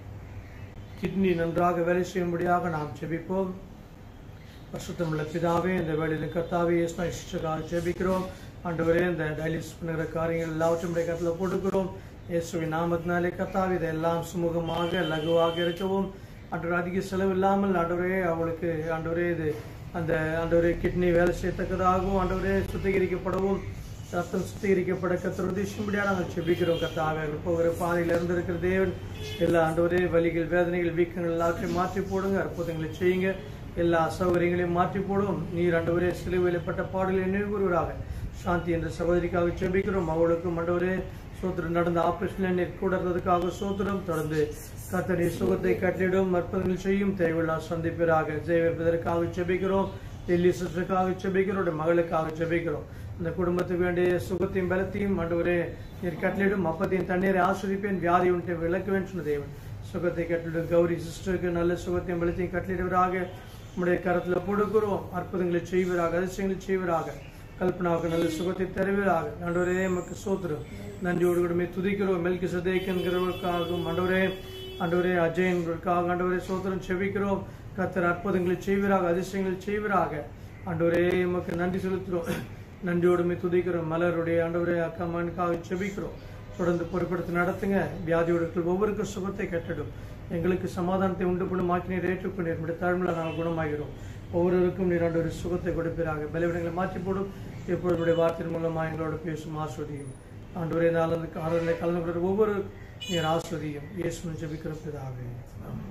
கிட்னி நன்றாக வேலை செய்யும்படியாக நாம் ஜெபிப்போம் பசுத்தமுள்ள பிதாவே இந்த வேலையில் கர்த்தாவே இயேசுநாயகி சிஸ்டருக்காக ஜெபிக்கிறோம் ஆண்டவரே இந்த டயாலிசிஸ் பண்ணுகிற காரியங்கள் எல்லாவற்றையும் உடைய கருத்தில் போட்டுக்கிறோம் இயேசுவின் நாமத்தினாலே கர்த்தாவே இதெல்லாம் சுமூகமாக லகுவாக இருக்கவும் ஆண்டவர் அதிக செலவு இல்லாமல் ஆண்டவரே அவளுக்கு ஆண்டவரே இது அந்த ஆண்டவரே கிட்னி வேலை செய்யத்தக்கதாகவும் ஆண்டவரே சுத்திகரிக்கப்படவும் ரத்தம் சுத்திகரிக்கப்பட கத்தர் உதேசியும்படியா நாங்கள் செபிக்கிறோம் கத்தாவே அவர்கள் போகிற பாதையில் இருந்திருக்கிற தேவன் எல்லா ஆண்டவரே வலிகள் வேதனைகள் வீக்கங்கள் எல்லாத்தையும் மாற்றி போடுங்க அற்புதங்களை செய்யுங்க எல்லா அசௌகரியங்களையும் மாற்றி போடும் நீர் ஆண்டவரே சிலுவையில் பட்ட பாடலை நினைவுகூறுவராக சாந்தி என்ற சகோதரிக்காக செபிக்கிறோம் அவளுக்கும் ஆண்டவரே சோத்திரம் நடந்த ஆபரேஷன் நீர் கூட இருந்ததுக்காக சோத்திரம் தொடர்ந்து கத்தடி சுகத்தை கட்டிடும் அற்புதங்கள் செய்யும் தேவையில்லா சந்திப்பிறாக ஜெயவிப்பதற்காக செபிக்கிறோம் டெல்லி சிஸ்டருக்காக செபிக்கிறோம் உடைய மகளுக்காக செபிக்கிறோம் இந்த குடும்பத்துக்கு வேண்டிய சுகத்தையும் பலத்தையும் ஆண்டவரே நீர் கட்டளிடும் அப்பத்தையும் தண்ணீரை ஆஸ்வதிப்பேன் வியாதி உன்னை விளக்குவேன் சொன்ன தேவன் சுகத்தை கட்டளிடும் கௌரி சிஸ்டருக்கு நல்ல சுகத்தையும் பலத்தையும் கட்டளிடுவராக உம்முடைய கரத்தில் கொடுக்கிறோம் அற்புதங்களை செய்வராக அதிசயங்களை செய்வராக கல்பனாவுக்கு நல்ல சுகத்தை தருவீராக ஆண்டவரே நமக்கு சோத்திரம் நன்றியோடு கூடமே துதிக்கிறோம் மெல்கி சதேக்கன்கிறவர்களுக்காகவும் ஆண்டவரே ஆண்டவரே அஜயன்களுக்காக ஆண்டவரே சோத்திரம் செபிக்கிறோம் கத்தர் அற்புதங்களை செய்வீராக அதிசயங்களை செய்வீராக ஆண்டவரே நமக்கு நன்றி செலுத்துகிறோம் நன்றியோடுமே துதிக்கிறோம் மலருடைய ஆண்டவரே அக்கா மகனுக்காக செபிக்கிறோம் தொடர்ந்து பொறுப்படுத்தி நடத்துங்க வியாதியோடு ஒவ்வொருக்கும் சுகத்தை கட்டிடும் எங்களுக்கு சமாதானத்தை உண்டு பண்ணும் ஆக்கினை ஏற்றுக்கொண்டு நம்முடைய தாழ்மையில நாங்கள் குணமாகிறோம் ஒவ்வொருவருக்கும் நீர் ஆண்டு ஒரு சுகத்தை கொடுப்பீராக பலவீனங்களை மாற்றி போடும் எப்பொழுது வார்த்தையின் மூலமாக எங்களோட பேசும் ஆஸ்வதியும் ஆண்டு நாளந்து ஆறுதலை கலந்து கொள்கிற ஒவ்வொரு நீர் ஆஸ்வதியும் இயேசுவின் ஜெபிக்கிற பிதாவே ஆமென்.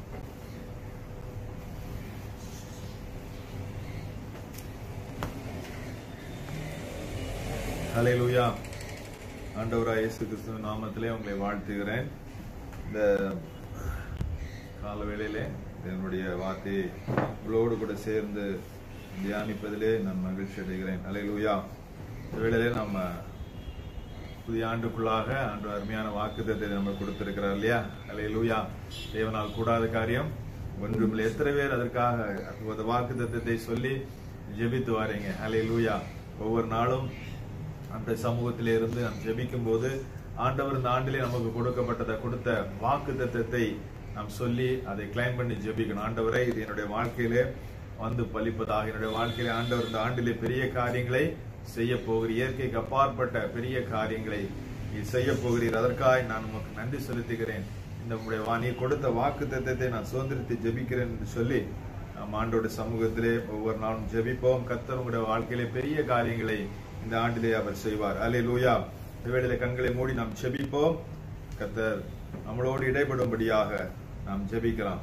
ஹalleluya ஆண்டவராய் இயேசு கிறிஸ்துவின் நாமத்திலே உங்களை வாழ்த்துகிறேன் இந்த கால வேளையிலே என்னுடைய வார்த்தையை உங்களோடு கூட சேர்ந்து தியானிப்பதிலே நான் மகிழ்ச்சி அடைகிறேன் ஹalleluya இந்த வேளையிலே நம்ம புதிய ஆண்டுக்குள்ளாக ஆண்டு அருமையான வாக்குத்தத்தை நம்ம கொடுத்திருக்கிறார் இல்லையா ஹalleluya தேவனால் கூடாத காரியம் ஒன்றுமில்லை எத்தனை பேர் அதற்காக அந்த வாக்குத்தத்தத்தை சொல்லி ஜெபித்து வாரீங்க ஹalleluya ஒவ்வொரு நாளும் அந்த சமூகத்திலே இருந்து நாம் ஜெபிக்கும் போது ஆண்டவர் இந்த ஆண்டிலே நமக்கு கொடுக்கப்பட்டதை கொடுத்த வாக்கு தத்தத்தை நாம் சொல்லி அதை கிளைம் பண்ணி ஜெபிக்கணும் ஆண்டவரே இது என்னுடைய வாழ்க்கையிலே வந்து பலிப்பதாக என்னுடைய வாழ்க்கையிலே ஆண்டவர் இந்த ஆண்டிலே பெரிய காரியங்களை செய்ய போகிறீர் இயற்கைக்கு அப்பாற்பட்ட பெரிய காரியங்களை நீர் செய்ய போகிறீர் அதற்காக நான் உமக்கு நன்றி செலுத்துகிறேன் இந்த உடைய வா நீ கொடுத்த வாக்கு தத்தத்தை நான் சுதந்திரத்தை ஜெபிக்கிறேன் என்று சொல்லி நாம் ஆண்டோட சமூகத்திலே ஒவ்வொரு நாளும் ஜெபிப்போம் கர்த்தர் உங்களுடைய வாழ்க்கையிலே பெரிய காரியங்களை இந்த ஆண்டிலே அவர் செய்வார் அலே லூயா இவ்வேளையிலே கண்களை மூடி நாம் ஜெபிப்போம் கர்த்தர் நம்மளோடு இடைபடும்படியாக நாம் ஜெபிக்கலாம்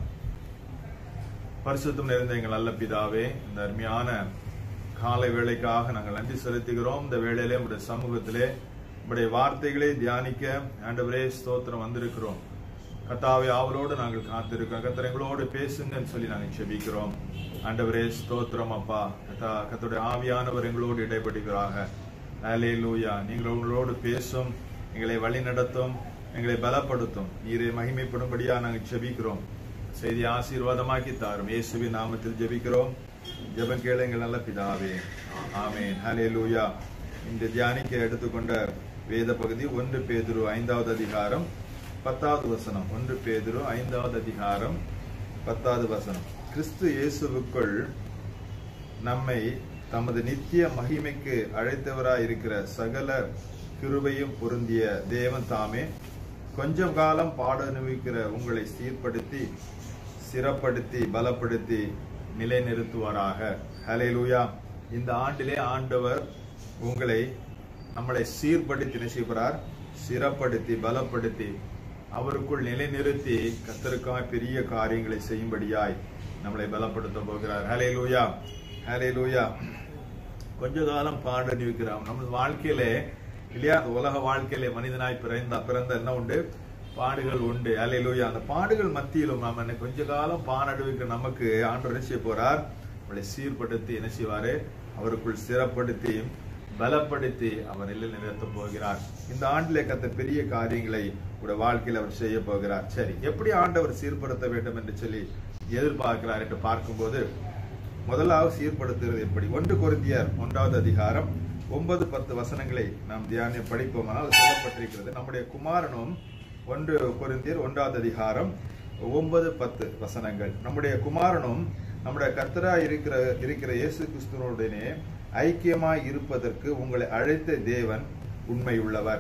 பரிசுத்தம் நிறைந்த எங்கள் நல்ல பிதாவே இந்த அருமையான காலை வேளைக்காக நாங்கள் நன்றி செலுத்துகிறோம் இந்த வேளையிலே உடைய சமூகத்திலே உடைய வார்த்தைகளை தியானிக்க ஆண்டவரே ஸ்தோத்திரம் வந்திருக்கிறோம் கத்தாவை ஆவலோடு நாங்கள் காத்திருக்கிறோம் கத்தர் எங்களோடு பேசுங்கன்னு சொல்லி நாங்கள் செபிக்கிறோம் ஆண்டவரே ஸ்தோத்திரம் அப்பா கத்தா கத்தோடைய ஆவியானவர் எங்களோடு இடைப்படுகிறாக அலே லூயா நீங்கள் உங்களோடு பேசும் எங்களை வழி நடத்தும் எங்களை பலப்படுத்தும் நீரை மகிமைப்படும்படியா நாங்கள் செபிக்கிறோம் செய்தி ஆசீர்வாதமாக்கி தாரும் இயேசுவின் நாமத்தில் ஜெபிக்கிறோம் ஜெபம் கேளுங்கள் நல்ல பிதாவே ஆமென் ஹalleluya இந்த தியானிக்க எடுத்துக்கொண்ட வேத பகுதி ஒன்று பேதுரு ஐந்தாவது அதிகாரம் பத்தாவது வசனம் ஒன்று பேதுரு ஐந்தாவது அதிகாரம் பத்தாவது வசனம் கிறிஸ்து இயேசுவுக்குள் நம்மை தமது நித்திய மகிமைக்கு அழைத்தவராய் இருக்கிற சகல கிருபையும் பொருந்திய தேவன் தாமே கொஞ்சம் காலம் பாட அனுபவிக்கிற உங்களை சீர்படுத்தி சிறப்படுத்தி பலப்படுத்தி நிலைநிறுத்துவாராக ஹalleluya இந்த ஆண்டிலே ஆண்டவர் உங்களை நம்மளை சீர்படுத்தி நினைச்சுகிறார் சிறப்படுத்தி பலப்படுத்தி அவருக்குள் நிலைநிறுத்தி கத்தருக்காய் பெரிய காரியங்களை செய்யும்படியாய் நம்மளை பலப்படுத்த போகிறார் ஹalleluya ஹalleluya கொஞ்ச காலம் பாட அனுபவிக்கிறோம் நம்ம வாழ்க்கையிலே இல்லையா அந்த உலக வாழ்க்கையிலே மனிதனாய் பிறந்த பிறந்த என்ன உண்டு பாடுகள் உண்டு அலையிலூயா அந்த பாடுகள் மத்தியிலும் நாம என்ன கொஞ்ச காலம் பான் அனுபவிக்க நமக்கு ஆண்டவர் என்ன செய்ய போறார் அவளை சீர்படுத்தி என்ன செய்வாரு அவருக்குள் சிறப்படுத்தி பலப்படுத்தி அவர் நிலை நிறுத்த போகிறார் இந்த ஆண்டிலே கத்த பெரிய காரியங்களை உடைய வாழ்க்கையில் அவர் செய்ய போகிறார் சரி எப்படி ஆண்டவர் சீர்படுத்த வேண்டும் என்று சொல்லி எதிர்பார்க்கிறார் என்று பார்க்கும்போது முதலாவது சீர்படுத்துகிறது எப்படி ஒன்று கொரிந்தியர் ஒன்றாவது அதிகாரம் ஒன்பது பத்து வசனங்களை நாம் தியான படிப்போமானால் அது சொல்லப்பட்டிருக்கிறது நம்முடைய குமாரனும் ஒன்று கொரிந்தியர் ஒன்றாவது அதிகாரம் ஒன்பது பத்து வசனங்கள் நம்முடைய குமாரனும் நம்முடைய கர்த்தராய் இருக்கிற இருக்கிற இயேசு கிறிஸ்துவனுடனே ஐக்கியமாய் இருப்பதற்கு உங்களை அழைத்த தேவன் உண்மை உள்ளவர்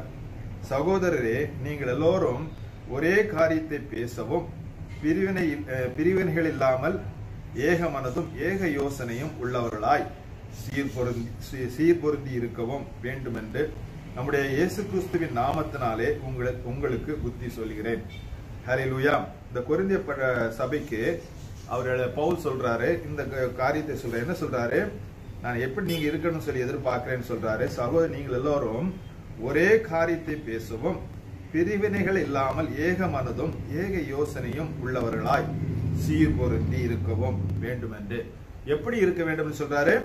சகோதரரே நீங்கள் எல்லோரும் ஒரே காரியத்தை பேசவும் பிரிவினை அஹ், பிரிவினைகள் இல்லாமல் ஏக மனதும் ஏக யோசனையும் உள்ளவர்களாய் சீர்பொருந்தி சீ- சீர்பொருந்தி இருக்கவும் வேண்டுமென்று நம்முடைய இயேசு கிறிஸ்துவின் நாமத்தினாலே உங்களுக்கு உங்களுக்கு புத்தி சொல்கிறேன் ஹalleluya இந்த கொரிந்திய ப- சபைக்கு அவர் பவுல் சொல்றாரு இந்த க- காரியத்தை சொல்ற என்ன சொல்றாரு நான் எப்படி நீங்க இருக்கணும்னு சொல்லி எதிர்பார்க்கிறேன்னு சொல்றாரு சகோதரர் நீங்கள் எல்லாரும் ஒரே காரியத்தை பேசவும் பிரிவினைகள் இல்லாமல் ஏக மனதும் ஏக யோசனையும் உள்ளவர்களாய் சீர்பொருந்தி இருக்கவும் வேண்டும் என்று எப்படி இருக்க வேண்டும் என்று சொல்றாரு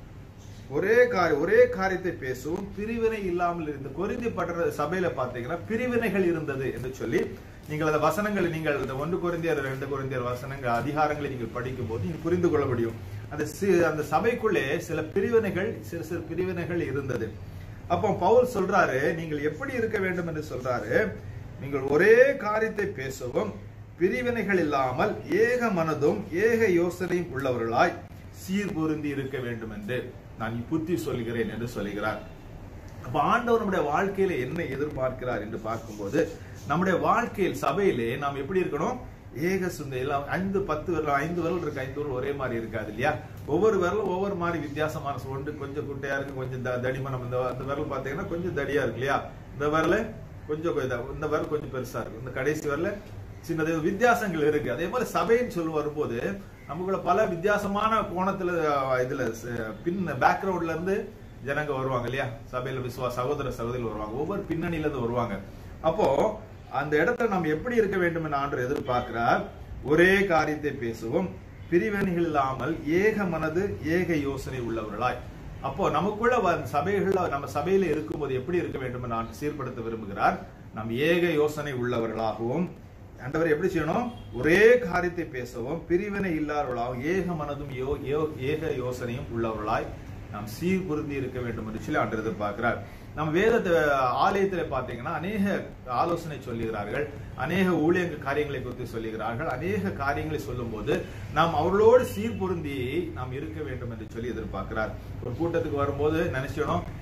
ஒரே காரிய ஒரே காரியத்தை பேசவும் பிரிவினை இல்லாமல் இருந்து கொரிந்தி படுற சபையில பாத்தீங்கன்னா பிரிவினைகள் இருந்தது என்று சொல்லி நீங்கள் அந்த வசனங்களை நீங்கள் இந்த ஒன்று கொரிந்தியர் ரெண்டு கொரிந்தியர் வசனங்கள் அதிகாரங்களை நீங்கள் படிக்கும் போது நீங்கள் புரிந்து கொள்ள முடியும் அந்த சி- அந்த சபைக்குள்ளே சில பிரிவினைகள் சிறு சிறு பிரிவினைகள் இருந்தது அப்போ பவுல் சொல்றாரு நீங்கள் எப்படி இருக்க வேண்டும் என்று சொல்றாரு நீங்கள் ஒரே காரியத்தை பேசவும் பிரிவினைகள் இல்லாமல் ஏக மனதும் ஏக யோசனையும் உள்ளவர்களாய் சீர்பொருந்தி இருக்க வேண்டும் என்று நான் புத்தி சொல்கிறேன் என்று சொல்கிறார் அப்ப ஆண்டவர் நம்முடைய வாழ்க்கையில என்ன எதிர்பார்க்கிறார் என்று பார்க்கும்போது நம்முடைய வாழ்க்கையில் சபையிலே நாம் எப்படி இருக்கணும் ஏக சுந்தை எல்லாம் ஐந்து பத்து விரல் ஐந்து விரல் இருக்கு ஐந்து விரல் ஒரே மாதிரி இருக்காது இல்லையா ஒவ்வொரு விரலும் ஒவ்வொரு மாதிரி வித்தியாசமான ஒன்று கொஞ்சம் குட்டையா இருக்கு கொஞ்சம் த- தடிமனம் இந்த அந்த விரல் பாத்தீங்கன்னா கொஞ்சம் தடியா இருக்கு இல்லையா இந்த விரல கொஞ்சம் இதா- இந்த விரல் கொஞ்சம் பெருசா இருக்கு இந்த கடைசி விரல சின்னது வித்தியாசங்கள் இருக்கு அதே மாதிரி சபைன்னு சொல்லி வரும்போது நமக்குள்ள பல வித்தியாசமான கோணத்துல அஹ், இதுல ச- பின் பேக்ரவுண்ட்ல இருந்து ஜனங்க வருவாங்க இல்லையா சபையில விசுவா சகோதர சகோதரிகள் வருவாங்க ஒவ்வொரு பின்னணியில இருந்து வருவாங்க அப்போ அந்த இடத்துல நாம் எப்படி இருக்க வேண்டும் என்று ஆண்டு எதிர்பார்க்கிறார் ஒரே காரியத்தை பேசுவோம் பிரிவினைகள் இல்லாமல் ஏக மனது ஏக யோசனை உள்ளவர்களாய் அப்போ நமக்குள்ள வ- சபைகள்ல நம்ம சபையில இருக்கும்போது எப்படி இருக்க வேண்டும் என்று நான் சீர்படுத்த விரும்புகிறார் நாம் ஏக யோசனை உள்ளவர்களாகவும் ஆண்டவர் எப்படி செய்யணும் ஒரே காரியத்தை பேசவும் பிரிவினை இல்லாதவர்களாகவும் ஏக மனதும் யோ- யோ- ஏக யோசனையும் உள்ளவர்களாய் நாம் சீர்பொருந்தி இருக்க வேண்டும் என்று சொல்லி ஆண்டவர் எதிர்பார்க்கிறார் நம்ம வேதத்தை ஆலயத்துல பாத்தீங்கன்னா அநேக ஆலோசனை சொல்லுகிறார்கள் அநேக ஊழிய காரியங்களை குறித்து சொல்லுகிறார்கள் அநேக காரியங்களை சொல்லும்போது நாம் அவர்களோடு சீர்பொருந்தி நாம் இருக்க வேண்டும் என்று சொல்லி எதிர்பார்க்கிறார் ஒரு கூட்டத்துக்கு வரும்போது நினைச்சோம்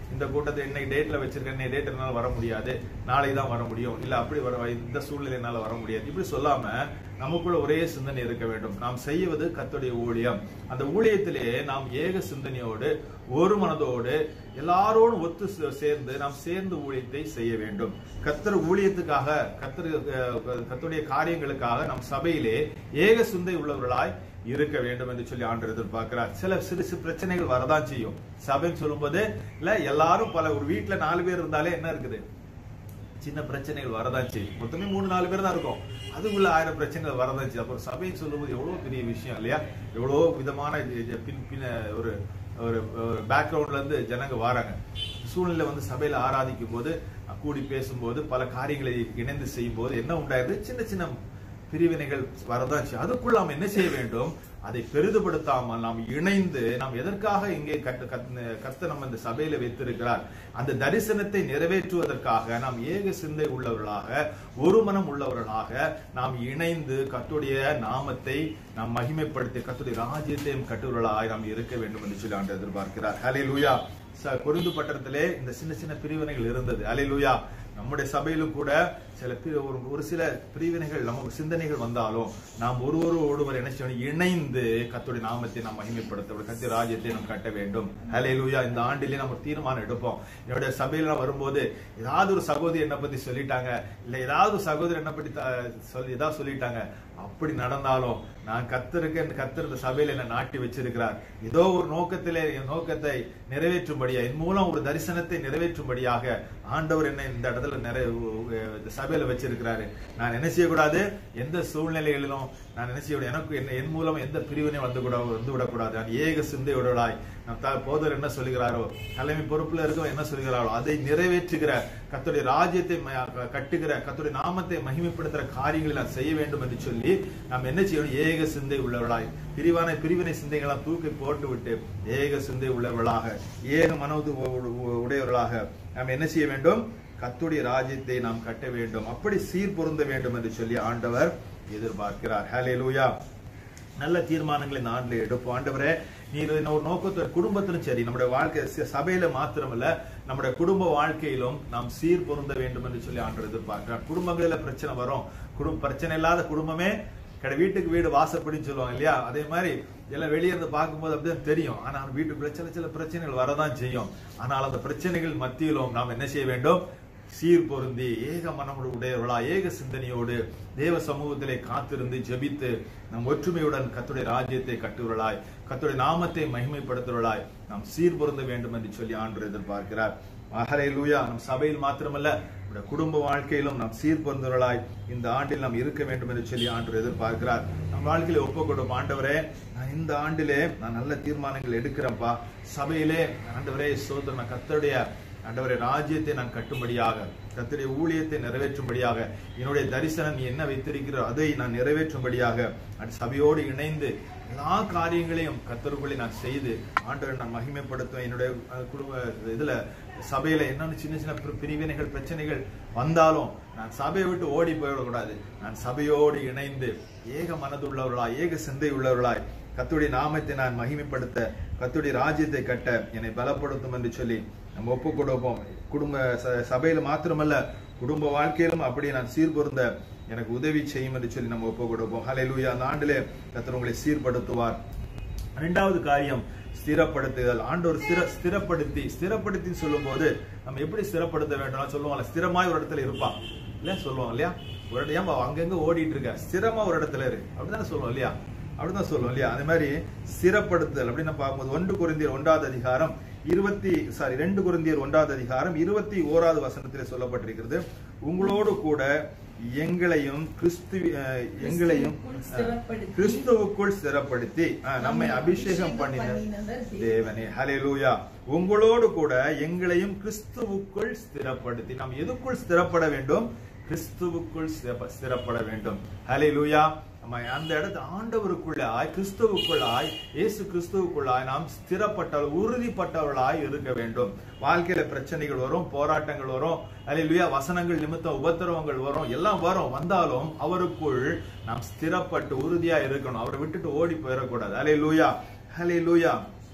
இந்த கூட்டத்தை இன்னைக்கு டேட்ல வச்சிருக்கேன் இன்னைக்கு டேட் என்னால வர முடியாது நாளை தான் வர முடியும் இல்ல அப்படி வர இந்த சூழ்நிலை என்னால வர முடியாது இப்படி சொல்லாம நமக்குள்ள ஒரே சிந்தனை இருக்க வேண்டும் நாம் செய்வது கர்த்தருடைய ஊழியம் அந்த ஊழியத்திலே நாம் ஏக சிந்தனையோடு ஒரு மனதோடு எல்லாரோடும் ஒத்து சே- சேர்ந்து நாம் சேர்ந்து ஊழியத்தை செய்ய வேண்டும் கத்தர் ஊழியத்துக்காக கத்தர் கத்தருடைய காரியங்களுக்காக நம் சபையிலே ஏக சிந்தை உள்ளவர்களாய் இருக்க வேண்டும் என்று சொல்லி ஆண்டு எதிர்பார்க்கிறார் சில சிறு சிறு பிரச்சனைகள் வரதான் செய்யும் சபைன்னு சொல்லும்போது இல்ல எல்லாரும் பல ஒரு வீட்டுல நாலு பேர் இருந்தாலே என்ன இருக்குது சின்ன பிரச்சனைகள் வரதான் செய்யும் மொத்தமே மூணு நாலு பேர் தான் இருக்கும் அதுக்குள்ள ஆயிரம் பிரச்சனைகள் வரதான் செய்யும் அப்புறம் சபைன்னு சொல்லும்போது எவ்வளவு பெரிய விஷயம் இல்லையா எவ்வளோ விதமான இது- இது பின் பின்ன ஒரு ஒரு பேக்ரவுண்ட்ல இருந்து ஜனங்க வராங்க சூழ்நிலை வந்து சபையில ஆராதிக்கும் போது கூடி பேசும்போது பல காரியங்களை இணைந்து செய்யும் போது என்ன உண்டாயிருது சின்ன சின்ன பிரிவினைகள் வரதான் செய்யும் அதுக்குள்ள நாம் என்ன செய்ய வேண்டும் அதை பெரிதுபடுத்தாமல் நாம் இணைந்து நாம் எதற்காக இங்கே கத்து கத்து- கர்த்தர் நம்ம இந்த சபையில வைத்திருக்கிறார் அந்த தரிசனத்தை நிறைவேற்றுவதற்காக நாம் ஏக சிந்தை உள்ளவர்களாக ஒரு மனம் உள்ளவர்களாக நாம் இணைந்து கர்த்தருடைய நாமத்தை நாம் மகிமைப்படுத்தி கர்த்தருடைய ராஜ்யத்தையும் கட்டுவர்களாய் நாம் இருக்க வேண்டும் என்று சொல்லி ஆண்டு எதிர்பார்க்கிறார் ஹலே லூயா கொரிந்து பட்டணத்திலே இந்த சின்ன சின்ன பிரிவினைகள் இருந்தது ஹலே லூயா நம்முடைய சபையிலும் கூட சில பிரி- ஒரு ஒரு சில பிரிவினைகள் நமக்கு சிந்தனைகள் வந்தாலும் நாம் ஒருவரு ஒருவர் என்ன செய்யணும் இணைந்து கர்த்தருடைய நாமத்தை நாம் மகிமைப்படுத்த கத்திய ராஜ்யத்தை நாம் கட்ட வேண்டும் ஹalleluya இந்த ஆண்டிலே நம்ம ஒரு தீர்மானம் எடுப்போம் என்னுடைய சபையில நான் வரும்போது ஏதாவது ஒரு சகோதரி என்ன பத்தி சொல்லிட்டாங்க இல்ல ஏதாவது ஒரு சகோதரி என்ன பத்தி த- சொல்லி ஏதாவது சொல்லிட்டாங்க அப்படி நடந்தாலும் நான் கத்தருக்கு இந்த கத்தர் இந்த சபையில என்ன நாட்டி வச்சிருக்கிறார் ஏதோ ஒரு நோக்கத்திலே என் நோக்கத்தை நிறைவேற்றும்படியா என் மூலம் ஒரு தரிசனத்தை நிறைவேற்றும்படியாக ஆண்டவர் என்ன இந்த இடத்துல நிறைய இந்த சபையில வச்சிருக்கிறாரு நான் என்ன செய்யக்கூடாது எந்த சூழ்நிலைகளிலும் நான் என்ன செய்ய எனக்கு என்ன என் மூலம் எந்த பிரிவினை வந்து கூட வந்து விடக்கூடாது நான் ஏக சிந்தையுடலாய் நம் த- போதர் என்ன சொல்லுகிறாரோ தலைமை பொறுப்புல இருக்கவன் என்ன சொல்லுகிறாரோ அதை நிறைவேற்றுகிற கத்துடைய ராஜ்யத்தை ம- கட்டுகிற கத்துடைய நாமத்தை மகிமைப்படுத்துற காரியங்களை நான் செய்ய வேண்டும் என்று சொல்லி நாம் என்ன செய்யணும் ஏக சிந்தை உள்ளவர்களாய் பிரிவான பிரிவினை சிந்தைகளாம் தூக்கி போட்டு விட்டு ஏக சிந்தை உள்ளவர்களாக ஏக மனது உடையவர்களாக நாம் என்ன செய்ய வேண்டும் கத்துடைய ராஜ்யத்தை நாம் கட்ட வேண்டும் அப்படி சீர் பொருந்த வேண்டும் என்று சொல்லி ஆண்டவர் எதிர்பார்க்கிறார் ஹalleluya நல்ல தீர்மானங்களை இந்த ஆண்டுல எடுப்போம் ஆண்டவரே நீர் என்ன ஒரு நோக்கத்தோட குடும்பத்திலும் சரி நம்முடைய வாழ்க்கை ச- சபையில மாத்திரமல்ல நம்முடைய குடும்ப வாழ்க்கையிலும் நாம் சீர் பொருந்த வேண்டும் என்று சொல்லி ஆண்டவர் எதிர்பார்க்கிறார் குடும்பங்களில பிரச்சனை வரும் குடும்ப பிரச்சனை இல்லாத குடும்பமே கடை வீட்டுக்கு வீடு வாசப்படின்னு சொல்லுவாங்க இல்லையா அதே மாதிரி எல்லாம் வெளியே இருந்து பார்க்கும்போது அப்படிதான் தெரியும் ஆனால் வீட்டுக்குள்ள சில சில பிரச்சனைகள் வரதான் செய்யும் ஆனால் அந்த பிரச்சனைகள் மத்தியிலும் நாம் என்ன செய்ய வேண்டும் சீர் பொருந்தி ஏக மனமுடு உடையவர்களா ஏக சிந்தனையோடு தேவ சமூகத்திலே காத்திருந்து ஜெபித்து நம் ஒற்றுமையுடன் கத்துடைய ராஜ்யத்தை கட்டுவர்களாய் கத்துடைய நாமத்தை மகிமைப்படுத்துவர்களாய் நாம் சீர் பொருந்த வேண்டும் என்று சொல்லி ஆண்டு எதிர்பார்க்கிறார் மகரே லூயா நம் சபையில் மாத்திரமல்ல நம்முடைய குடும்ப வாழ்க்கையிலும் நாம் சீர் பொருந்தவர்களாய் இந்த ஆண்டில் நாம் இருக்க வேண்டும் என்று சொல்லி ஆண்டு எதிர்பார்க்கிறார் நம் வாழ்க்கையில ஒப்புக்கொடும் ஆண்டவரே நான் இந்த ஆண்டிலே நான் நல்ல தீர்மானங்கள் எடுக்கிறேன்ப்பா சபையிலே ஆண்டவரே சோதரன் நான் கத்தருடைய ஆண்டவரே ராஜ்யத்தை நான் கட்டும்படியாக கர்த்தருடைய ஊழியத்தை நிறைவேற்றும்படியாக என்னுடைய தரிசனம் நீ என்ன வைத்திருக்கிறோ அதை நான் நிறைவேற்றும்படியாக அந்த சபையோடு இணைந்து எல்லா காரியங்களையும் கத்தருக்குள்ளே நான் செய்து ஆண்டவரை நான் மகிமைப்படுத்துவேன் என்னுடைய அஹ், குடும்ப இதுல சபையில என்னென்ன சின்ன சின்ன பிரி- பிரிவினைகள் பிரச்சனைகள் வந்தாலும் நான் சபையை விட்டு ஓடி போயிடக்கூடாது நான் சபையோடு இணைந்து ஏக மனதுள்ளவர்களாய் ஏக சிந்தை உள்ளவர்களாய் கத்துடைய நாமத்தை நான் மகிமைப்படுத்த கத்துடைய ராஜ்யத்தை கட்ட என்னை பலப்படுத்தும் என்று சொல்லி நம்ம ஒப்பு கொடுப்போம் குடும்ப ச- சபையில மாத்திரமல்ல குடும்ப வாழ்க்கையிலும் அப்படி நான் சீர்பொருந்த எனக்கு உதவி செய்யும் என்று சொல்லி நம்ம ஒப்பு கொடுப்போம் ஹalleluya அந்த ஆண்டிலே கர்த்தர் உங்களை சீர்படுத்துவார் இரண்டாவது காரியம் ஸ்திரப்படுத்துதல் ஆண்டவர் ஸ்திர ஸ்திரப்படுத்தி ஸ்திரப்படுத்தி சொல்லும்போது நம்ம எப்படி ஸ்திரப்படுத்த வேண்டும் சொல்லுவாங்கல்ல ஸ்திரமாய் ஒரு இடத்துல இருப்பான் இல்ல சொல்லுவாங்க இல்லையா ஒரு இடம் ஏன்பா அங்கங்க ஓடிட்டு இருக்க ஸ்திரமா ஒரு இடத்துல இரு அப்படிதானே சொல்லுவோம் இல்லையா அப்படிதான் சொல்லுவோம் இல்லையா அதே மாதிரி ஸ்திரப்படுத்துதல் அப்படின்னு பார்க்கும்போது ஒன்று குருந்தியர் ஒன்றாவது அதிகாரம் இருபத்தி சாரி ரெண்டு குருந்தியர் ஒன்றாவது அதிகாரம் இருபத்தி ஓராவது வசனத்திலே சொல்லப்பட்டிருக்கிறது உங்களோடு கூட எங்களையும் கிறிஸ்து அஹ், எங்களையும் கிறிஸ்துவுக்குள் ஸ்திரப்படுத்தி, கிறிஸ்துவுக்குள் ஸ்திரப்படுத்தி அஹ், நம்மை அபிஷேகம் பண்ணின பண்ணினவர் தேவனே ஹalleluya உங்களோடு கூட எங்களையும் கிறிஸ்துவுக்குள் ஸ்திரப்படுத்தி நாம் எதுக்குள் ஸ்திரப்பட வேண்டும் கிறிஸ்துவுக்குள் ஸ்திரப்ப- ஸ்திரப்பட வேண்டும் ஹalleluya நம்ம அந்த இடத்து ஆண்டவருக்குள்ளாய் கிறிஸ்துவுக்குள்ளாய் இயேசு கிறிஸ்துவுக்குள்ளாய் நாம் ஸ்திரப்பட்ட உறுதிப்பட்டவர்களாய் இருக்க வேண்டும் வாழ்க்கையில பிரச்சனைகள் வரும் போராட்டங்கள் வரும் ஹalleluya வசனங்கள் நிமித்தம் உபத்திரவங்கள் வரும் எல்லாம் வரும் வந்தாலும் அவருக்குள் நாம் ஸ்திரப்பட்டு உறுதியா இருக்கணும் அவரை விட்டுட்டு ஓடி போயிடக்கூடாது ஹalleluya ஹalleluya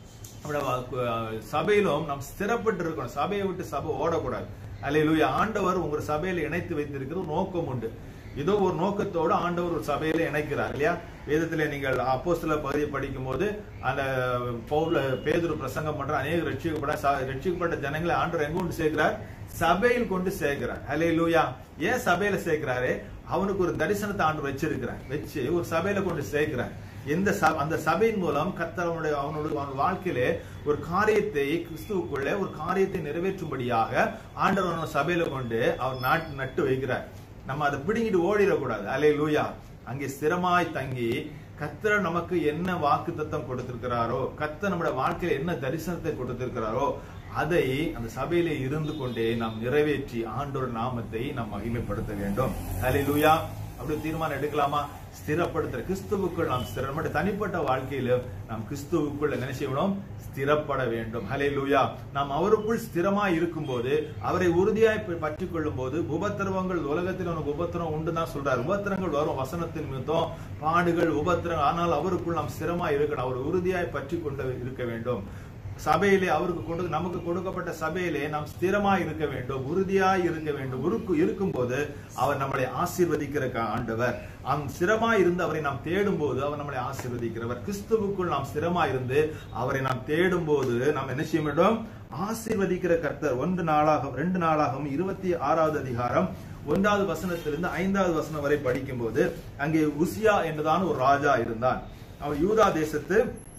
நம்முடைய வா- சபையிலும் நாம் ஸ்திரப்பட்டு இருக்கணும் சபையை விட்டு சபை ஓடக்கூடாது அல்லேலூயா ஆண்டவர் உங்க சபையில இணைத்து வைத்திருக்கிற ஒரு நோக்கம் உண்டு ஏதோ ஒரு நோக்கத்தோடு ஆண்டவர் ஒரு சபையில இணைக்கிறார் இல்லையா வேதத்திலே நீங்கள் அப்போஸ்தல பகுதியை படிக்கும் போது அந்த பவுல பேதுரு பிரசங்கம் பண்ற அநேக ரட்சிக்கப்பட ச- ரட்சிக்கப்பட்ட ஜனங்களை ஆண்டவர் எங்க கொண்டு சேர்க்கிறார் சபையில் கொண்டு சேர்க்கிறார் ஹலே லூயா ஏன் சபையில சேர்க்கிறாரு அவனுக்கு ஒரு தரிசனத்தை ஆண்டு வச்சிருக்கிறார் வச்சு ஒரு சபையில கொண்டு சேர்க்கிறார் எந்த ச- அந்த சபையின் மூலம் கர்த்தர் அவனுடைய அவனுடைய அவன் வாழ்க்கையிலே ஒரு காரியத்தை கிறிஸ்துவுக்குள்ளே ஒரு காரியத்தை நிறைவேற்றும்படியாக ஆண்டவர் அவனை சபையில கொண்டு அவர் நாட்டு நட்டு வைக்கிறார் நம்ம அதை பிடுங்கிட்டு ஓடிடக்கூடாது அலே லூயா அங்கே ஸ்திரமாய் தங்கி கர்த்தர் நமக்கு என்ன வாக்கு தத்தம் கொடுத்திருக்கிறாரோ கர்த்தர் நம்முடைய வாழ்க்கையில என்ன தரிசனத்தை கொடுத்திருக்கிறாரோ அதை அந்த சபையிலே இருந்து கொண்டே நாம் நிறைவேற்றி ஆண்டோர் நாமத்தை நாம் மகிமைப்படுத்த வேண்டும் அலே லூயா அப்படி தீர்மானம் எடுக்கலாமா ஸ்திரப்படுத்துற கிறிஸ்துவுக்குள் நாம் ஸ்திர நம்முடைய தனிப்பட்ட வாழ்க்கையில நாம் கிறிஸ்துவுக்குள் என்ன செய்யணும் ஸ்திரப்பட வேண்டும் ஹலே லூயா நாம் அவருக்குள் ஸ்திரமா இருக்கும்போது அவரை உறுதியாய் ப- பற்றிக் கொள்ளும் போது உபத்திரவங்கள் உலகத்தில் உனக்கு உபத்திரம் உண்டு தான் சொல்றாரு உபத்திரங்கள் வரும் வசனத்தின் நிமித்தம் பாடுகள் உபத்திரம் ஆனால் அவருக்குள் நாம் ஸ்திரமா இருக்கணும் அவர் உறுதியாய் பற்றி கொண்டு இருக்க வேண்டும் சபையிலே அவருக்கு கொடு நமக்கு கொடுக்கப்பட்ட சபையிலே நாம் ஸ்திரமா இருக்க வேண்டும் உறுதியாய் இருக்க வேண்டும் உருக்கு இருக்கும்போது அவர் நம்மளை ஆசீர்வதிக்கிற க- ஆண்டவர் அவன் ஸ்திரமா இருந்து அவரை நாம் தேடும் போது அவர் நம்மளை ஆசீர்வதிக்கிறவர் கிறிஸ்துவுக்குள் நாம் ஸ்திரமா இருந்து அவரை நாம் தேடும் போது நாம் என்ன செய்ய வேண்டும் ஆசீர்வதிக்கிற கர்த்தர் ஒன்று நாளாக ரெண்டு நாளாகவும் இருபத்தி ஆறாவது அதிகாரம் ஒன்றாவது வசனத்திலிருந்து ஐந்தாவது வசனம் வரை படிக்கும்போது அங்கே உசியா என்றுதான் ஒரு ராஜா இருந்தான் அவன் யூதா தேசத்து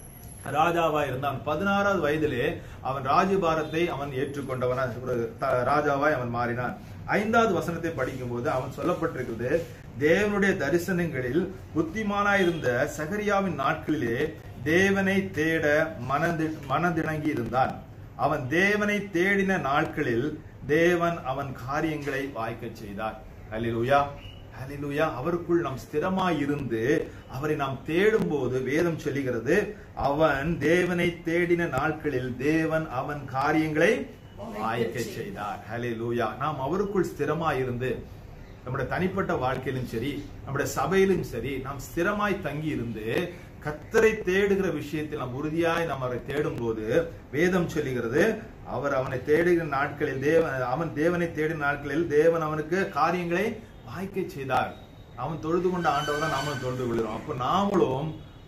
ராஜாவா இருந்தான் பதினாறாவது வயதிலே அவன் ராஜபாரத்தை அவன் ஏற்றுக்கொண்டவன் ஒரு த- ராஜாவாய் அவன் மாறினான் ஐந்தாவது வசனத்தை படிக்கும்போது அவன் சொல்லப்பட்டிருக்கிறது தேவனுடைய தரிசனங்களில் புத்திமானாயிருந்த சகரியாவின் நாட்களிலே தேவனை தேட மனதி மனதிணங்கி இருந்தான் அவன் தேவனை தேடின நாட்களில் தேவன் அவன் காரியங்களை வாய்க்கச் செய்தார் அல்லேலூயா ஹalleluya அவருக்குள் நாம் ஸ்திரமாய் இருந்து அவரை நாம் தேடும் போது வேதம் சொல்லுகிறது அவன் தேவனை தேடின நாட்களில் தேவன் அவன் காரியங்களை வாய்க்க செய்தார் ஹalleluya நாம் அவருக்குள் ஸ்திரமாய் இருந்து நம்முடைய தனிப்பட்ட வாழ்க்கையிலும் சரி நம்முடைய சபையிலும் சரி நாம் ஸ்திரமாய் தங்கி இருந்து கத்தரை தேடுகிற விஷயத்தில் நாம் உறுதியாய் நாம் அவரை தேடும் போது வேதம் சொல்லுகிறது அவர் அவனை தேடுகிற நாட்களில் தேவன் அவன் தேவனை தேடின நாட்களில் தேவன் அவனுக்கு காரியங்களை வாய்க்க செய்தார் அவன் தொழுது கொண்ட ஆண்டவர் தான் நாமளும் தொழுது கொள்கிறோம் அப்போ நாமளும்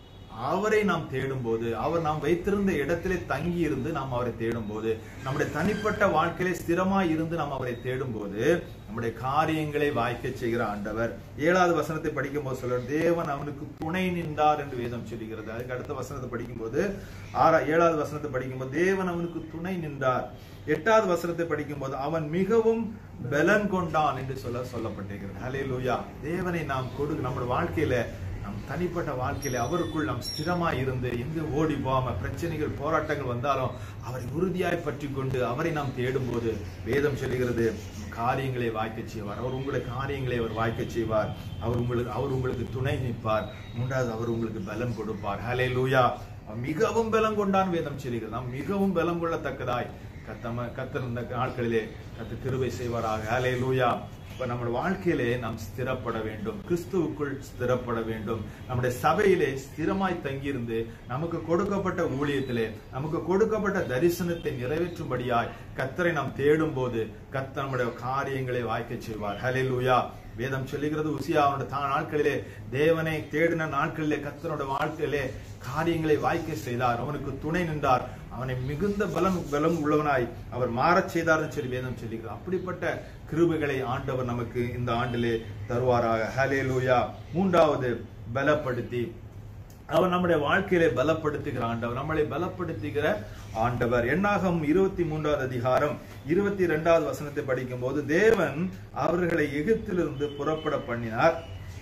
அவரை நாம் தேடும் போது அவர் நாம் வைத்திருந்த இடத்திலே தங்கி இருந்து நாம் அவரை தேடும் போது நம்முடைய தனிப்பட்ட வாழ்க்கையிலே ஸ்திரமாய் இருந்து நாம் அவரை தேடும் போது நம்முடைய காரியங்களை வாய்க்க செய்கிற ஆண்டவர் ஏழாவது வசனத்தை படிக்கும் போது சொல்ற தேவன் அவனுக்கு துணை நின்றார் என்று வேதம் சொல்லுகிறது அதுக்கு அடுத்த வசனத்தை படிக்கும்போது ஆறா ஏழாவது வசனத்தை படிக்கும்போது தேவன் அவனுக்கு துணை நின்றார் எட்டாவது வசனத்தை படிக்கும்போது அவன் மிகவும் பலன் கொண்டான் என்று சொல்ல சொல்லப்பட்டிருக்கிறது ஹalleluya தேவனை நாம் கொடு நம்முடைய வாழ்க்கையில நம் தனிப்பட்ட வாழ்க்கையில அவருக்குள் நாம் ஸ்திரமாய் இருந்து எங்கு ஓடி போகாம பிரச்சனைகள் போராட்டங்கள் வந்தாலும் அவரை உறுதியாய் பற்றி கொண்டு அவரை நாம் தேடும் போது வேதம் சொல்லுகிறது காரியங்களை வாய்க்க செய்வார் அவர் உங்களுக்கு காரியங்களை அவர் வாய்க்க செய்வார் அவர் உங்களுக்கு அவர் உங்களுக்கு துணை நிற்பார் மூன்றாவது அவர் உங்களுக்கு பலம் கொடுப்பார் ஹலே லூயா மிகவும் பலம் கொண்டான் வேதம் சொல்லுகிறது நாம் மிகவும் பலம் கொள்ளத்தக்கதாய் கத்தம கத்தர் இந்த நாட்களிலே கத்து கிருபை செய்வாராக ஹலே லூயா இப்ப நம்முடைய வாழ்க்கையிலே நாம் ஸ்திரப்பட வேண்டும் கிறிஸ்துவுக்குள் ஸ்திரப்பட வேண்டும் நம்முடைய சபையிலே ஸ்திரமாய் தங்கியிருந்து நமக்கு கொடுக்கப்பட்ட ஊழியத்திலே நமக்கு கொடுக்கப்பட்ட தரிசனத்தை நிறைவேற்றும்படியாய் கத்தரை நாம் தேடும் போது கத்தர் நம்முடைய காரியங்களை வாய்க்க செய்வார் ஹalleluya வேதம் சொல்லுகிறது உசியா அவனுடைய தா நாட்களிலே தேவனை தேடின நாட்களிலே கத்தனோட வாழ்க்கையிலே காரியங்களை வாய்க்க செய்தார் அவனுக்கு துணை நின்றார் அவனை மிகுந்த பலம் பலம் உள்ளவனாய் அவர் மாறச் செய்தார்னு சொல்லி வேதம் சொல்லுகிறது அப்படிப்பட்ட கிருபைகளை ஆண்டவர் நமக்கு இந்த ஆண்டிலே தருவாராக ஹalleluya மூன்றாவது பலப்படுத்தி அவர் நம்முடைய வாழ்க்கையிலே பலப்படுத்துகிற ஆண்டவர் நம்மளை பலப்படுத்துகிற ஆண்டவர் எண்ணாகம் இருபத்தி மூன்றாவது அதிகாரம் இருபத்தி இரண்டாவது வசனத்தை படிக்கும் போது தேவன் அவர்களை எகிப்திலிருந்து புறப்பட பண்ணினார்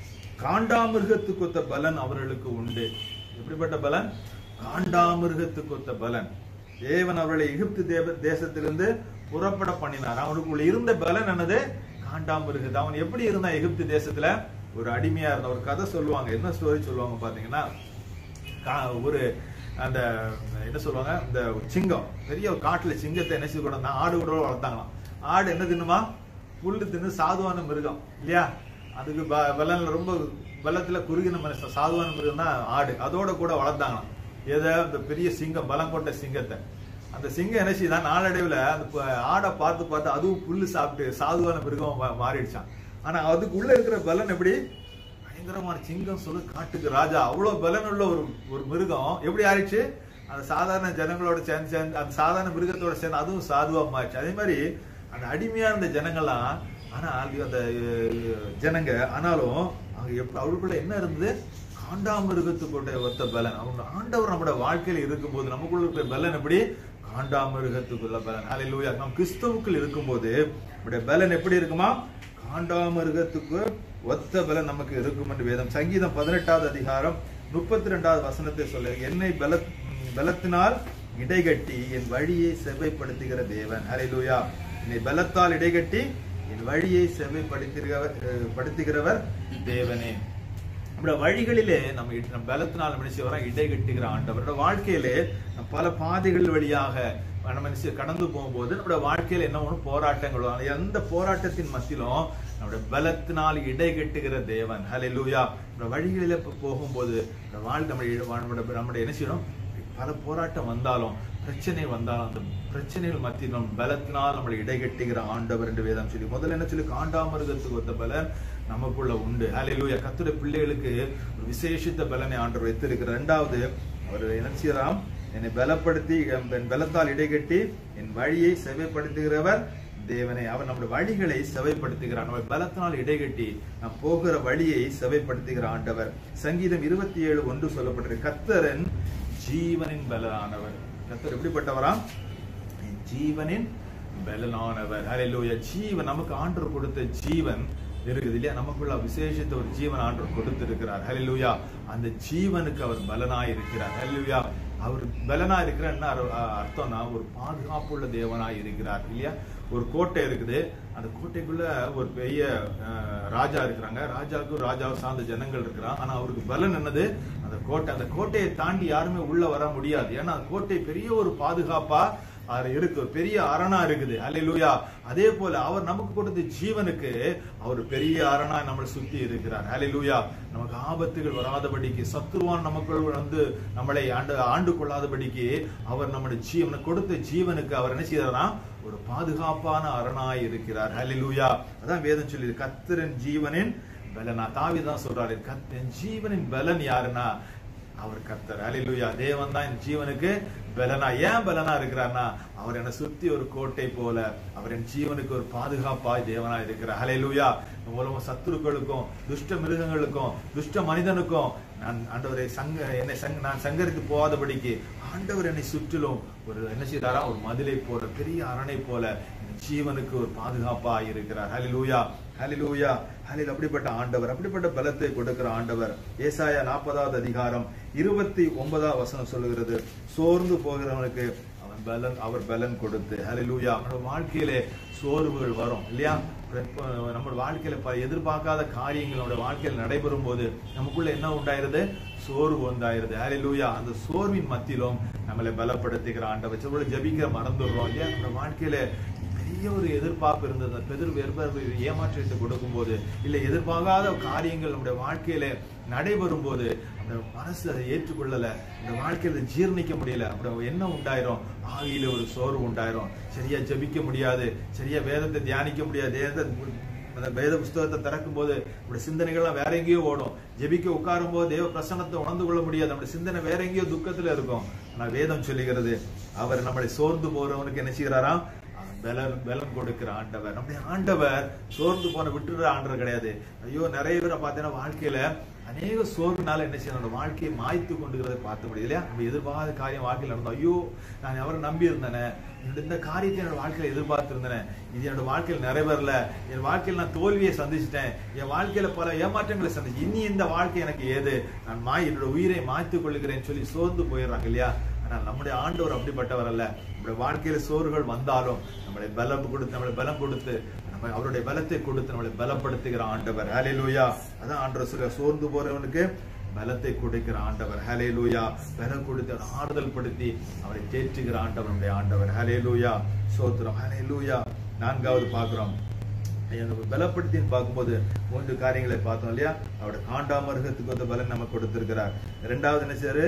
காண்டாமிருகத்துக்கொத்த பலன் அவர்களுக்கு உண்டு எப்படிப்பட்ட பலன் காண்டாமிருகத்துக்கொத்த பலன் தேவன் அவர்களை எகிப்து தேவ தேசத்திலிருந்து புறப்பட பண்ணினார் அவனுக்குள்ள இருந்த பலன் என்னது காண்டாமிருகத்து அவன் எப்படி இருந்தான் எகிப்து தேசத்துல ஒரு அடிமையா இருந்த ஒரு கதை சொல்லுவாங்க என்ன ஸ்டோரி சொல்லுவாங்க பாத்தீங்கன்னா கா- ஒரு அந்த என்ன சொல்லுவாங்க இந்த சிங்கம் பெரிய ஒரு காட்டுல சிங்கத்தை என்ன செய்து கொண்டு ஆடு கூட வளர்த்தாங்களாம் ஆடு என்ன தின்னுமா புல்லு தின்னு சாதுவான மிருகம் இல்லையா அதுக்கு ப- பலன்ல ரொம்ப பலத்துல குறுகின மனுஷன் சாதுவான மிருகம் தான் ஆடு அதோட கூட வளர்த்தாங்களாம் எதை அந்த பெரிய சிங்கம் பலம் கொண்ட சிங்கத்தை அந்த சிங்கம் என்ன செய்யுதான் நாளடைவுல அந்த ப- ஆடை பார்த்து பார்த்து அதுவும் புல்லு சாப்பிட்டு சாதுவான மிருகம் மா- மாறிடுச்சான் ஆனா அதுக்குள்ள இருக்கிற பலன் எப்படி பயங்கரமான சிங்கம் சொல்லு காட்டுக்கு ராஜா அவ்வளவு பலன் உள்ள ஒரு ஒரு மிருகம் எப்படி ஆயிடுச்சு அந்த சாதாரண ஜனங்களோட சேர்ந்து சேர்ந்து அந்த சாதாரண மிருகத்தோட சேர்ந்து அதுவும் சாதுவா மாறிச்சு அதே மாதிரி அந்த அடிமையா இருந்த ஜனங்கள்லாம் ஆனா அது அந்த அஹ், ஜனங்க ஆனாலும் அவங்க எப்ப அவருக்குள்ள என்ன இருந்தது காண்டாமிருகத்துக்குள்ள ஒத்த பலன் அவங்க ஆண்டவர் நம்முடைய வாழ்க்கையில இருக்கும்போது நமக்குள்ள இருக்கிற பலன் எப்படி காண்டாமிருகத்துக்குள்ள பலன் ஹalleluya நம் கிறிஸ்துவுக்குள் இருக்கும்போது நம்முடைய பலன் எப்படி இருக்குமா காண்டாமிருகத்துக்கு ஒத்த பலன் நமக்கு இருக்கும் என்று வேதம் சங்கீதம் பதினெட்டாவது அதிகாரம் முப்பத்தி ரெண்டாவது வசனத்தை சொல்ல என்னை பல பலத்தினால் இடைகட்டி என் வழியை செவ்வைப்படுத்துகிற தேவன் ஹalleluya என்னை பலத்தால் இடைகட்டி என் வழியை செவ்வைப்படுத்துகிறவர் அஹ், படுத்துகிறவர் தேவனே நம்முடைய வழிகளிலே நம்ம இ- நம்ம பலத்தினால் மனுஷ வர இடை கட்டுகிற ஆண்டவரோட வாழ்க்கையிலே நம்ம பல பாதைகள் வழியாக நம்ம மனுஷ கடந்து போகும்போது நம்முடைய வாழ்க்கையில என்ன ஒண்ணு போராட்டங்கள் வரும். எந்த போராட்டத்தின் மத்தியிலும் நம்முடைய பலத்தினால் இடை கட்டுகிற தேவன் ஹalleluya நம்ம வழிகளில போ- போகும்போது நம்ம வாழ்க்கை நம்முடைய நம்முடைய நம்முடைய என்ன செய்யணும் பல போராட்டம் வந்தாலும் பிரச்சனை வந்தாலும் அந்த பிரச்சனைகள் மத்தியில் நம் பலத்தினால் நம்மளை இடைகட்டுகிற ஆண்டவர் என்று வேதம் சொல்லி முதல்ல என்ன சொல்லி காண்டாமிருகத்துக்கு ஒத்த பலன் நமக்குள்ள உண்டு ஹalleluya கர்த்தருடைய பிள்ளைகளுக்கு ஒரு விசேஷித்த பலனை ஆண்டவர் வைத்திருக்கிறார் இரண்டாவது அவர் என்ன செய்யறாம் என்னை பலப்படுத்தி என் பலத்தால் இடைகட்டி என் வழியை செவைப்படுத்துகிறவர் தேவனே அவர் நம்முடைய வழிகளை செவைப்படுத்துகிறார் நம்ம பலத்தினால் இடைகட்டி நாம் போகிற வழியை செவைப்படுத்துகிற ஆண்டவர் சங்கீதம் இருபத்தி ஏழு ஒன்று சொல்லப்பட்டிருக்கு கத்தரன் ஜீவனின் பலனானவர் கத்தர் எப்படிப்பட்டவராம் ஜீவனின் பலனானவர் ஹalleluya ஜீவன் நமக்கு ஆண்டவர் கொடுத்த ஜீவன் இருக்குது இல்லையா நமக்குள்ள விசேஷித்த ஒரு ஜீவன் ஆண்டவர் கொடுத்திருக்கிறார் ஹalleluya அந்த ஜீவனுக்கு அவர் பலனாய் இருக்கிறார் ஹalleluya அவர் பலனா இருக்கிறார் என்ன அர்- அ- அர்த்தம்னா ஒரு பாதுகாப்புள்ள தேவனாய் இருக்கிறார் இல்லையா ஒரு கோட்டை இருக்குது அந்த கோட்டைக்குள்ள ஒரு பெரிய அஹ், ராஜா இருக்கிறாங்க ராஜாவுக்கு ராஜாவை சார்ந்த ஜனங்கள் இருக்கிறான் ஆனா அவருக்கு பலன் என்னது அந்த கோட்டை அந்த கோட்டையை தாண்டி யாருமே உள்ள வர முடியாது ஏன்னா அந்த கோட்டை பெரிய ஒரு பாதுகாப்பா அது இருக்கு ஒரு பெரிய அரணா இருக்குது அல்லேலூயா அதே போல அவர் நமக்கு கொடுத்த ஜீவனுக்கு அவர் பெரிய அரணா நம்மளை சுத்தி இருக்கிறார் அல்லேலூயா நமக்கு ஆபத்துகள் வராதபடிக்கு சத்துருவான் நமக்குள் வந்து நம்மளை ஆண்டு ஆண்டு கொள்ளாதபடிக்கு அவர் நம்முடைய ஜீவனை கொடுத்த ஜீவனுக்கு அவர் என்ன செய்யறாரா ஒரு பாதுகாப்பான அரணாய் இருக்கிறார் ஹalleluya அதான் வேதம் சொல்லுது கர்த்தரின் ஜீவனின் பலனா தாவி தான் சொல்றாரு கர்த்தன் ஜீவனின் பலன் யாருன்னா அவர் கர்த்தர் ஹalleluya தேவன் தான் என் ஜீவனுக்கு பலனா ஏன் பலனா இருக்கிறார்னா அவர் என்னை சுத்தி ஒரு கோட்டை போல அவர் என் ஜீவனுக்கு ஒரு பாதுகாப்பாய் தேவனா இருக்கிறார் ஹalleluya உலகம் சத்துருக்களுக்கும் துஷ்ட மிருகங்களுக்கும் துஷ்ட மனிதனுக்கும் நான் ஆண்டவரை சங்க என்னை சங்க நான் சங்கரித்து போகாதபடிக்கு ஆண்டவர் என்னை சுற்றிலும் ஒரு என்ன செய்தாரா ஒரு மதிலை போல பெரிய அரணை போல என் ஜீவனுக்கு ஒரு பாதுகாப்பா இருக்கிறார் ஹalleluya ஹalleluya ஹalleluya அப்படிப்பட்ட ஆண்டவர் அப்படிப்பட்ட பலத்தை கொடுக்கிற ஆண்டவர் ஏசாயா நாற்பதாவது அதிகாரம் இருபத்தி ஒன்பதாவது வசனம் சொல்லுகிறது சோர்ந்து போகிறவனுக்கு அவன் பலன் அவர் பலன் கொடுத்து ஹalleluya நம்ம வாழ்க்கையிலே சோர்வுகள் வரும் இல்லையா இப்ப நம்ம வாழ்க்கையில பல எதிர்பார்க்காத காரியங்கள் நம்முடைய வாழ்க்கையில் நடைபெறும் போது நமக்குள்ள என்ன உண்டாயிருது சோர்வு உண்டாயிருது ஹalleluya அந்த சோர்வின் மத்தியிலும் நம்மளை பலப்படுத்துகிற ஆண்டவர் சொல்ல ஜபிக்க மறந்துடுறோம் இல்லையா நம்ம வாழ்க்கையில பெரிய ஒரு எதிர்பார்ப்பு இருந்தது அந்த பெதிர் வெறுப்பு ஏமாற்றத்தை கொடுக்கும்போது இல்லை எதிர்பார்க்காத காரியங்கள் நம்முடைய வாழ்க்கையில நடைபெறும் போது அந்த மனசு அதை ஏற்றுக்கொள்ளல இந்த வாழ்க்கையில அதை ஜீர்ணிக்க முடியல அப்படி என்ன உண்டாயிரும் ஆவியில ஒரு சோர்வு உண்டாயிரும் சரியா ஜெபிக்க முடியாது சரியா வேதத்தை தியானிக்க முடியாது வேத- அந்த வேத புஸ்தகத்தை திறக்கும் போது நம்முடைய சிந்தனைகள்லாம் வேற எங்கேயோ ஓடும் ஜெபிக்க உட்காரும் போது தேவ பிரசன்னத்தை உணர்ந்து கொள்ள முடியாது நம்முடைய சிந்தனை வேற எங்கேயோ துக்கத்துல இருக்கும் ஆனா வேதம் சொல்லுகிறது அவர் நம்மளை சோர்ந்து போறவனுக்கு என்ன செய்கிறாராம் அவர் பலன் பலன் கொடுக்கிற ஆண்டவர் நம்முடைய ஆண்டவர் சோர்ந்து போன விட்டுற ஆண்டவர் கிடையாது ஐயோ நிறைய பேரை பார்த்தீங்கன்னா வாழ்க்கையில அநேக சோர்வுனால என்ன செய்யணும் அந்த வாழ்க்கையை மாய்த்து கொண்டுகிறதை பார்த்த முடியுது இல்லையா நம்ம எதிர்பார்க்காத காரியம் வாழ்க்கையில் நடந்தோம் ஐயோ நான் அவரை நம்பி இருந்தேனே என்னோட இந்த காரியத்தை என்னோட வாழ்க்கையில எதிர்பார்த்திருந்தேன் இது என்னோட வாழ்க்கையில் நிறைவேறல என் வாழ்க்கையில் நான் தோல்வியை சந்திச்சிட்டேன் என் வாழ்க்கையில பல ஏமாற்றங்களை சந்திச்சு இனி இந்த வாழ்க்கை எனக்கு ஏது நான் மாய் என்னோட உயிரை மாய்த்துக் கொள்ளுகிறேன்னு சொல்லி சோர்ந்து போயிடுறாங்க இல்லையா ஆனால் நம்முடைய ஆண்டவர் அப்படிப்பட்டவர் அல்ல நம்முடைய வாழ்க்கையில சோறுகள் வந்தாலும் நம்மளை பலம் கொடுத்து நம்மளை பலம் கொடுத்து நம்ம அவருடைய பலத்தை கொடுத்து நம்மளை பலப்படுத்துகிற ஆண்டவர் ஹalleluya அதான் ஆண்டவர் சொல்ற சோர்ந்து போறவனுக்கு பலத்தை கொடுக்கிற ஆண்டவர் ஹalleluya பலம் கொடுத்து அவரை ஆறுதல் படுத்தி அவரை தேற்றுகிற ஆண்டவர் நம்முடைய ஆண்டவர் ஹalleluya சோத்திரம் ஹalleluya நான்காவது பார்க்கிறோம் எனக்கு பலப்படுத்தின்னு பார்க்கும்போது மூன்று காரியங்களை பார்த்தோம் இல்லையா அவருடைய காண்டாமிருகத்துக்கு வந்து பலன் நமக்கு கொடுத்திருக்கிறார் இரண்டாவது என்ன செய்யாரு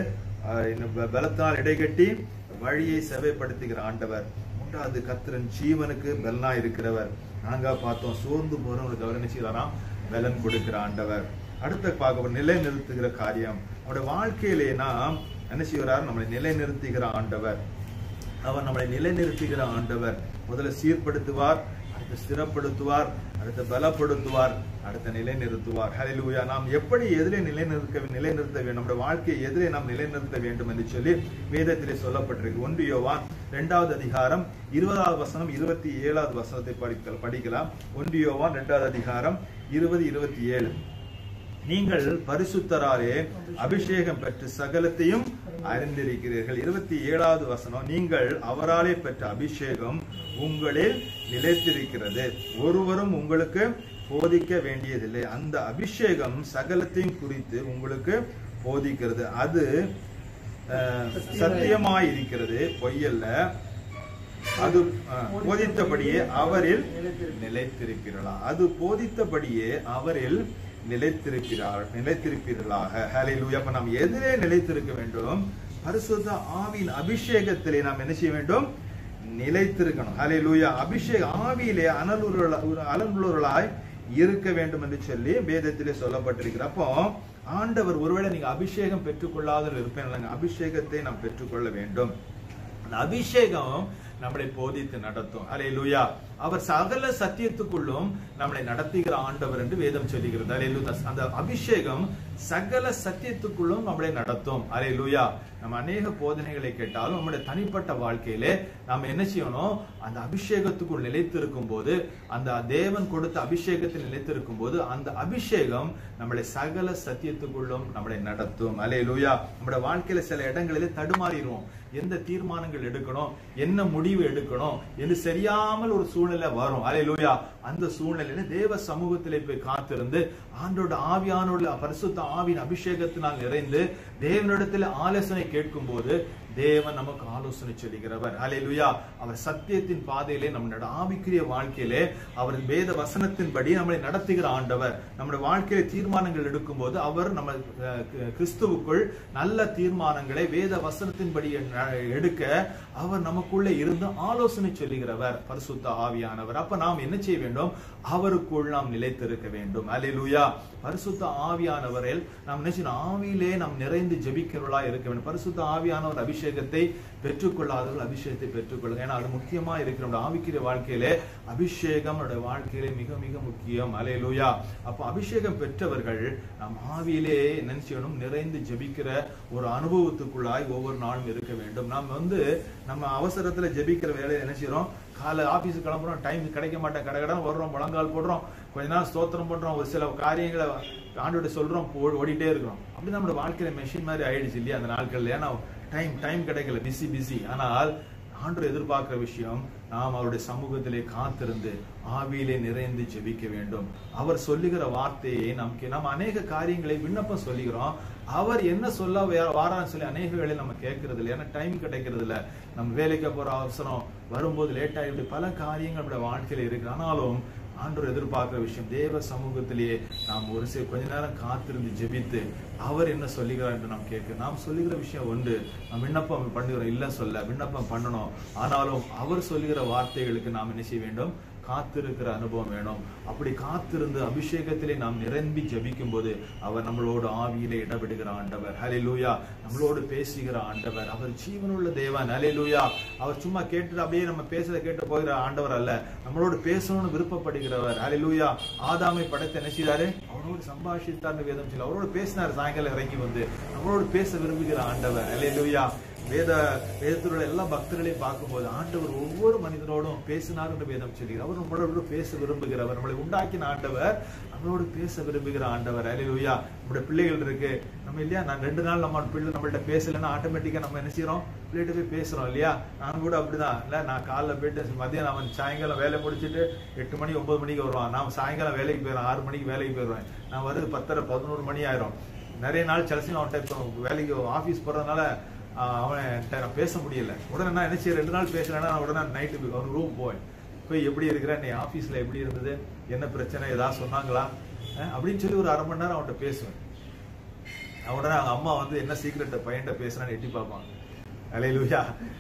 அஹ், இன்னும் ப- பலத்தால் இடைகட்டி வழியை செவைப்படுத்துகிற ஆண்டவர் மூன்றாவது கத்திரன் ஜீவனுக்கு பலனா இருக்கிறவர் நாங்க பார்த்தோம் சோர்ந்து போறவங்களுக்கு அவர் என்ன செய்யறாராம் பலன் கொடுக்கிற ஆண்டவர் அடுத்த பார்க்க நிலை நிறுத்துகிற காரியம் நம்முடைய வாழ்க்கையிலே நாம் என்ன செய்கிறார் நம்மளை நிலை நிறுத்துகிற ஆண்டவர் அவர் நம்மளை நிலைநிறுத்துகிற ஆண்டவர் முதல்ல சீர்படுத்துவார் அடுத்து ஸ்திரப்படுத்துவார் அடுத்து பலப்படுத்துவார் அடுத்த நிலைநிறுத்துவார் ஹalleluya நாம் எப்படி எதிலே நிலைநிறுத்த நிலைநிறுத்த வேண்டும் நம்முடைய வாழ்க்கையை எதிலே நாம் நிலைநிறுத்த வேண்டும் என்று சொல்லி வேதத்திலே சொல்லப்பட்டிருக்கு ஒன்று யோவான் இரண்டாவது அதிகாரம் இருபதாவது வசனம் இருபத்தி ஏழாவது வசனத்தை படிக்க படிக்கலாம் ஒன்று யோவான் இரண்டாவது அதிகாரம் இருபது இருபத்தி ஏழு நீங்கள் பரிசுத்தராலே அபிஷேகம் பெற்று சகலத்தையும் அறிந்திருக்கிறீர்கள் இருபத்தி ஏழாவது வசனம் நீங்கள் அவராலே பெற்ற அபிஷேகம் உங்களில் நிலைத்திருக்கிறது ஒருவரும் உங்களுக்கு போதிக்க வேண்டியதில்லை அந்த அபிஷேகம் சகலத்தையும் குறித்து உங்களுக்கு போதிக்கிறது அது அஹ், சத்தியமாயிருக்கிறது பொய்யல்ல அது அஹ், போதித்தபடியே அவரில் நிலைத்திருக்கிறளா அது போதித்தபடியே அவரில் நிலைத்திருக்கிறார் நிலைத்திருப்பீர்களாக ஹalleluya அப்ப நாம் எதிலே நிலைத்திருக்க வேண்டும் பரிசுத்த ஆவியின் அபிஷேகத்திலே நாம் என்ன செய்ய வேண்டும் நிலைத்திருக்கணும் ஹalleluya அபிஷேக ஆவியிலே அனலுள்ள அலனுள்ளவர்களாய் இருக்க வேண்டும் என்று சொல்லி வேதத்திலே சொல்லப்பட்டிருக்கிற அப்போ ஆண்டவர் ஒருவேளை நீங்க அபிஷேகம் பெற்றுக்கொள்ளாத இருப்பேன் அபிஷேகத்தை நாம் பெற்றுக்கொள்ள வேண்டும் அந்த அபிஷேகம் நம்மளை போதித்து நடத்தும் அலே லூயா அவர் சகல சத்தியத்துக்குள்ளும் நம்மளை நடத்துகிற ஆண்டவர் என்று வேதம் சொல்லுகிறது அலே அந்த அபிஷேகம் சகல சத்தியத்துக்குள்ளும் நம்மளை நடத்தும் அலே லூயா நம்ம அநேக போதனைகளை கேட்டாலும் நம்முடைய தனிப்பட்ட வாழ்க்கையிலே நாம் என்ன செய்யணும் அந்த அபிஷேகத்துக்குள் நிலைத்திருக்கும் போது அந்த தேவன் கொடுத்த அபிஷேகத்தில் நிலைத்திருக்கும் போது அந்த அபிஷேகம் நம்மளை சகல சத்தியத்துக்குள்ளும் நம்மளை நடத்தும் அலே லூயா நம்முடைய வாழ்க்கையில சில இடங்களிலே தடுமாறிடுவோம் எந்த தீர்மானங்கள் எடுக்கணும் என்ன முடிவு எடுக்கணும் என்று சரியாமல் ஒரு சூழ்நிலை வரும் அலே லூயா அந்த சூழ்நிலையில தேவ சமூகத்திலே போய் காத்திருந்து ஆண்டோட ஆவியானோட பரிசுத்த ஆவியின் அபிஷேகத்தினால் நிறைந்து தேவனிடத்தில் ஆலோசனை கேட்கும் போது தேவன் நமக்கு ஆலோசனை சொல்லுகிறவர் ஹalleluya அவர் சத்தியத்தின் பாதையிலே நம்மளோட ஆவிக்குரிய வாழ்க்கையிலே அவர் வேத வசனத்தின்படி நம்மளை நடத்துகிற ஆண்டவர் நம்முடைய வாழ்க்கையில தீர்மானங்கள் எடுக்கும்போது அவர் நம்ம அஹ், கி- கிறிஸ்துவுக்குள் நல்ல தீர்மானங்களை வேத வசனத்தின்படி ந- எடுக்க அவர் நமக்குள்ளே இருந்து ஆலோசனை சொல்லுகிறவர் பரிசுத்த ஆவியானவர் அப்ப நாம் என்ன செய்ய வேண்டும் அவருக்குள் நாம் நிலைத்திருக்க வேண்டும் அல்லேலூயா பரிசுத்த ஆவியானவரில் நாம் என்ன செய்யணும் ஆவியிலே நாம் நிறைந்து ஜெபிக்கிறவர்களா இருக்க வேண்டும் பரிசுத்த ஆவியானவர் அபிஷேகத்தை பெற்றுக்கொள்ளாதவர்கள் அபிஷேகத்தை பெற்றுக்கொள்ளுங்க ஏன்னா அது முக்கியமா இருக்கிற நம்முடைய ஆவிக்குரிய வாழ்க்கையிலே அபிஷேகம் நம்முடைய வாழ்க்கையிலே மிக மிக முக்கியம் அலையலூயா அப்போ அபிஷேகம் பெற்றவர்கள் நாம் ஆவியிலே என்ன செய்யணும் நிறைந்து ஜெபிக்கிற ஒரு அனுபவத்துக்குள்ளாய் ஒவ்வொரு நாளும் இருக்க வேண்டும் நாம் வந்து நம்ம அவசரத்துல ஜெபிக்கிற வேலையை என்ன செய்யறோம் காலை ஆபீஸ் கிளம்புறோம் டைம் கிடைக்க மாட்டேன் கடகடன் வர்றோம் முழங்கால் போடுறோம் கொஞ்ச நாள் ஸ்தோத்திரம் பண்றோம் ஒரு சில காரியங்களை ஆண்டோட சொல்றோம் போ- ஓடிட்டே இருக்கிறோம் அப்படி நம்மளோட வாழ்க்கையில மெஷின் மாதிரி ஆயிடுச்சு இல்லையா அந்த நாட்கள்ல ஏன்னா டைம் டைம் கிடைக்கல பிஸி பிஸி ஆனால் ஆண்டவர் எதிர்பார்க்கிற விஷயம் நாம் அவருடைய சமூகத்திலே காத்திருந்து ஆவியிலே நிறைந்து ஜெபிக்க வேண்டும் அவர் சொல்லுகிற வார்த்தையை நமக்கு நம்ம அநேக காரியங்களை விண்ணப்பம் சொல்லுகிறோம் அவர் என்ன சொல்ல வே- வாரான்னு சொல்லி அநேக வேளை நம்ம கேட்கறது இல்லை ஏன்னா டைம் கிடைக்கிறது இல்ல நம்ம வேலைக்கு போற அவசரம் வரும்போது லேட் ஆகிட்டு பல காரியங்கள் நம்முடைய வாழ்க்கையில இருக்கு ஆனாலும் ஆண்டவர் எதிர்பார்க்கிற விஷயம் தேவ சமூகத்திலேயே நாம் ஒரு சில கொஞ்ச நேரம் காத்திருந்து ஜெபித்து அவர் என்ன சொல்லுகிறார் என்று நாம் கேட்க நாம் சொல்லுகிற விஷயம் உண்டு நாம் விண்ணப்பம் பண்ணுகிறோம் இல்ல சொல்ல விண்ணப்பம் பண்ணணும் ஆனாலும் அவர் சொல்லுகிற வார்த்தைகளுக்கு நாம் என்ன செய்ய வேண்டும் காத்திருக்கிற அனுபவம் வேணும் அப்படி காத்திருந்து அபிஷேகத்திலே நாம் நிரம்பி ஜெபிக்கும் போது அவர் நம்மளோடு ஆவியிலே இடவிடுகிற ஆண்டவர் ஹalleluya நம்மளோடு பேசுகிற ஆண்டவர் அவர் ஜீவனுள்ள தேவன் ஹalleluya அவர் சும்மா கேட்டு அப்படியே நம்ம பேசுறத கேட்டு போகிற ஆண்டவர் அல்ல நம்மளோடு பேசணும்னு விருப்பப்படுகிறவர் ஹalleluya ஆதாமை படைத்த என்ன செய்தாரு அவரோடு சம்பாஷித்தார்னு வேதம் சொல்லி அவரோடு பேசினார் சாயங்காலம் இறங்கி வந்து நம்மளோடு பேச விரும்புகிற ஆண்டவர் ஹalleluya வேத வேதத்தில் உள்ள எல்லா பக்தர்களையும் பார்க்கும்போது ஆண்டவர் ஒவ்வொரு மனிதனோடும் பேசினார் என்று வேதம் சொல்கிறார் அவர் நம்மளோடு பேச விரும்புகிறவர் நம்மளை உண்டாக்கின ஆண்டவர் நம்மளோடு பேச விரும்புகிற ஆண்டவர் அலையிலுயா நம்முடைய பிள்ளைகள் இருக்கு நம்ம இல்லையா நான் ரெண்டு நாள் நம்ம பிள்ளை நம்மள்ட்ட பேசலைன்னா ஆட்டோமேட்டிக்கா நம்ம என்ன செய்யறோம் பிள்ளைகிட்ட போய் பேசுறோம் இல்லையா நான் கூட அப்படிதான் இல்ல நான் காலைல போயிட்டு மதியம் அவன் சாயங்காலம் வேலை முடிச்சிட்டு எட்டு மணி ஒன்பது மணிக்கு வருவான் நான் சாயங்காலம் வேலைக்கு போயிடுவேன் ஆறு மணிக்கு வேலைக்கு போயிடுவேன் நான் வருது பத்தரை பதினோரு மணி ஆயிரும் நிறைய நாள் சில அவன்கிட்ட இப்போ வேலைக்கு ஆஃபீஸ் போறதுனால ஆஹ் அவன்கிட்ட நான் பேச முடியல உடனே நான் என்ன செய்ய ரெண்டு நாள் பேசுறேன்னா நான் உடனே நைட்டு போய் ஒரு ரூம் போய் போய் எப்படி இருக்கிற நீ ஆஃபீஸில் எப்படி இருந்தது என்ன பிரச்சனை ஏதாவது சொன்னாங்களா அஹ் அப்படின்னு சொல்லி ஒரு அரை மணி நேரம் அவன்கிட்ட பேசுவேன் உடனே அவங்க அம்மா வந்து என்ன சீக்கிரட்ட பையன்கிட்ட பேசுறான்னு எட்டி பார்ப்பாங்க அலையிலுயா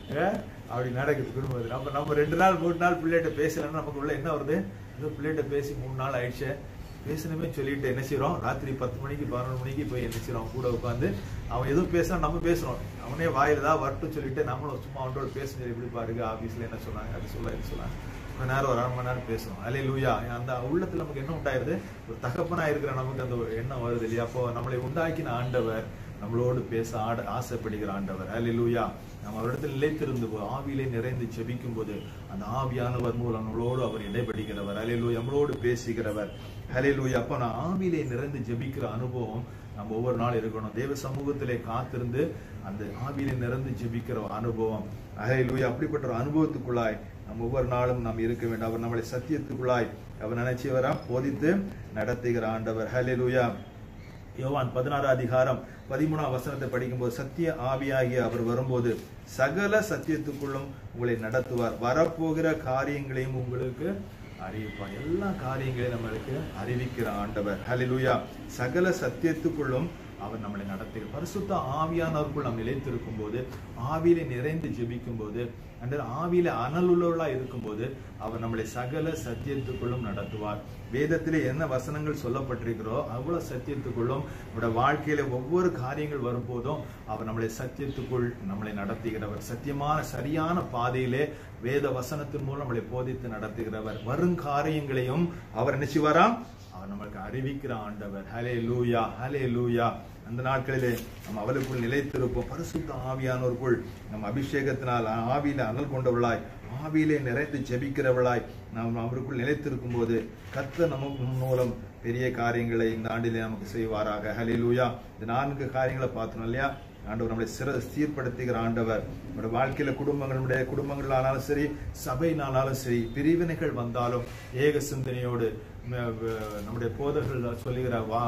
அப்படி நடக்குது குடும்பத்தில் நம்ம நம்ம ரெண்டு நாள் மூணு நாள் பிள்ளைகிட்ட பேசலன்னா நமக்கு உள்ள என்ன வருது ஏதோ பிள்ளைகிட்ட பேசி மூணு நாள் ஆயிடுச்சு பேசணுமே சொல்லிட்டு என்ன செய்றோம் ராத்திரி பத்து மணிக்கு பதினொரு மணிக்கு போய் என்ன செய்றோம் கூட உட்காந்து அவன் எதுவும் பேசுறான் நம்ம பேசுறோம் அவனே வாயில தான் வரட்டும் சொல்லிட்டு நம்மளும் சும்மா அவனோட பேசுறது எப்படி பாருங்க ஆபீஸ்ல என்ன சொன்னாங்க அது சொல்ல இது சொன்னாங்க கொஞ்ச நேரம் ஒரு அரை மணி நேரம் பேசணும் அலே லூயா அந்த உள்ளத்துல நமக்கு என்ன உண்டாயிருது ஒரு தகப்பனா இருக்கிற நமக்கு அந்த ஒரு எண்ணம் வருது இல்லையா அப்போ நம்மளை உண்டாக்கின ஆண்டவர் நம்மளோடு பேச ஆட ஆசைப்படுகிற ஆண்டவர் அலே லூயா நம்ம அவரிடத்தில் நிலைத்திருந்து போ- ஆவியிலே நிறைந்து ஜெபிக்கும் போது அந்த ஆவியானவர் மூலம் நம்மளோடு அவர் இடைப்படுகிறவர் அலே லூயா நம்மளோடு பேசுகிறவர் ஹலே லூயா அப்போ நான் ஆவியிலே நிறைந்து ஜெபிக்கிற அனுபவம் நம்ம ஒவ்வொரு நாள் இருக்கணும் தேவ சமூகத்திலே காத்திருந்து அந்த ஆவியிலே நிறைந்து ஜெபிக்கிற ஒரு அனுபவம் ஹலே லூயா அப்படிப்பட்ட ஒரு அனுபவத்துக்குள்ளாய் நம்ம ஒவ்வொரு நாளும் நாம் இருக்க வேண்டும் அவர் நம்மளை சத்தியத்துக்குள்ளாய் அவர் நினைச்சவரா போதித்து நடத்துகிற ஆண்டவர் ஹலே லூயா யோவான் பதினாறு அதிகாரம் பதிமூணாம் வசனத்தை படிக்கும்போது சத்திய ஆவியாகிய அவர் வரும்போது சகல சத்தியத்துக்குள்ளும் உங்களை நடத்துவார் வரப்போகிற காரியங்களையும் உங்களுக்கு அறிவிப்பார் எல்லா காரியங்களையும் நம்மளுக்கு அறிவிக்கிற ஆண்டவர் ஹalleluya சகல சத்தியத்துக்குள்ளும் அவர் நம்மளை நடத்துகிறார் பரிசுத்த ஆவியானவருக்குள் நாம் நிலைத்திருக்கும் போது ஆவியிலே நிறைந்து ஜெபிக்கும் போது அந்த ஆவியில அனலுள்ளவர்களா இருக்கும்போது அவர் நம்மளை சகல சத்தியத்துக்குள்ளும் நடத்துவார் வேதத்திலே என்ன வசனங்கள் சொல்லப்பட்டிருக்கிறோ அவ்வளவு சத்தியத்துக்குள்ளும் நம்முடைய வாழ்க்கையில ஒவ்வொரு காரியங்கள் வரும்போதும் அவர் நம்மளை சத்தியத்துக்குள் நம்மளை நடத்துகிறவர் சத்தியமான சரியான பாதையிலே வேத வசனத்தின் மூலம் நம்மளை போதித்து நடத்துகிறவர் வரும் காரியங்களையும் அவர் என்ன செய்வாராம் அவர் நம்மளுக்கு அறிவிக்கிற ஆண்டவர் ஹலே லூயா ஹலே லூயா அந்த நாட்களிலே நம்ம அவளுக்குள் நிலைத்திருப்போம் பரிசுத்த ஆவியானோருக்குள் நம் அபிஷேகத்தினால் ஆவியில அனல் கொண்டவளாய் ஆவியிலே நிறைந்து ஜெபிக்கிறவளாய் நாம் அவருக்குள் நிலைத்திருக்கும் போது கத்த நமக்கு மூலம் பெரிய காரியங்களை இந்த ஆண்டிலே நமக்கு செய்வாராக ஹலே லூயா இந்த நான்கு காரியங்களை பார்த்தோம் இல்லையா ஆண்டவர் நம்மளை சிற சீர்படுத்துகிற ஆண்டவர் நம்முடைய வாழ்க்கையில குடும்பங்கள் நம்முடைய குடும்பங்களானாலும் சரி சபைனாலும் சரி பிரிவினைகள் வந்தாலும் ஏக சிந்தனையோடு ம- வ- நம்முடைய போதர்கள் சொல்லுகிற வா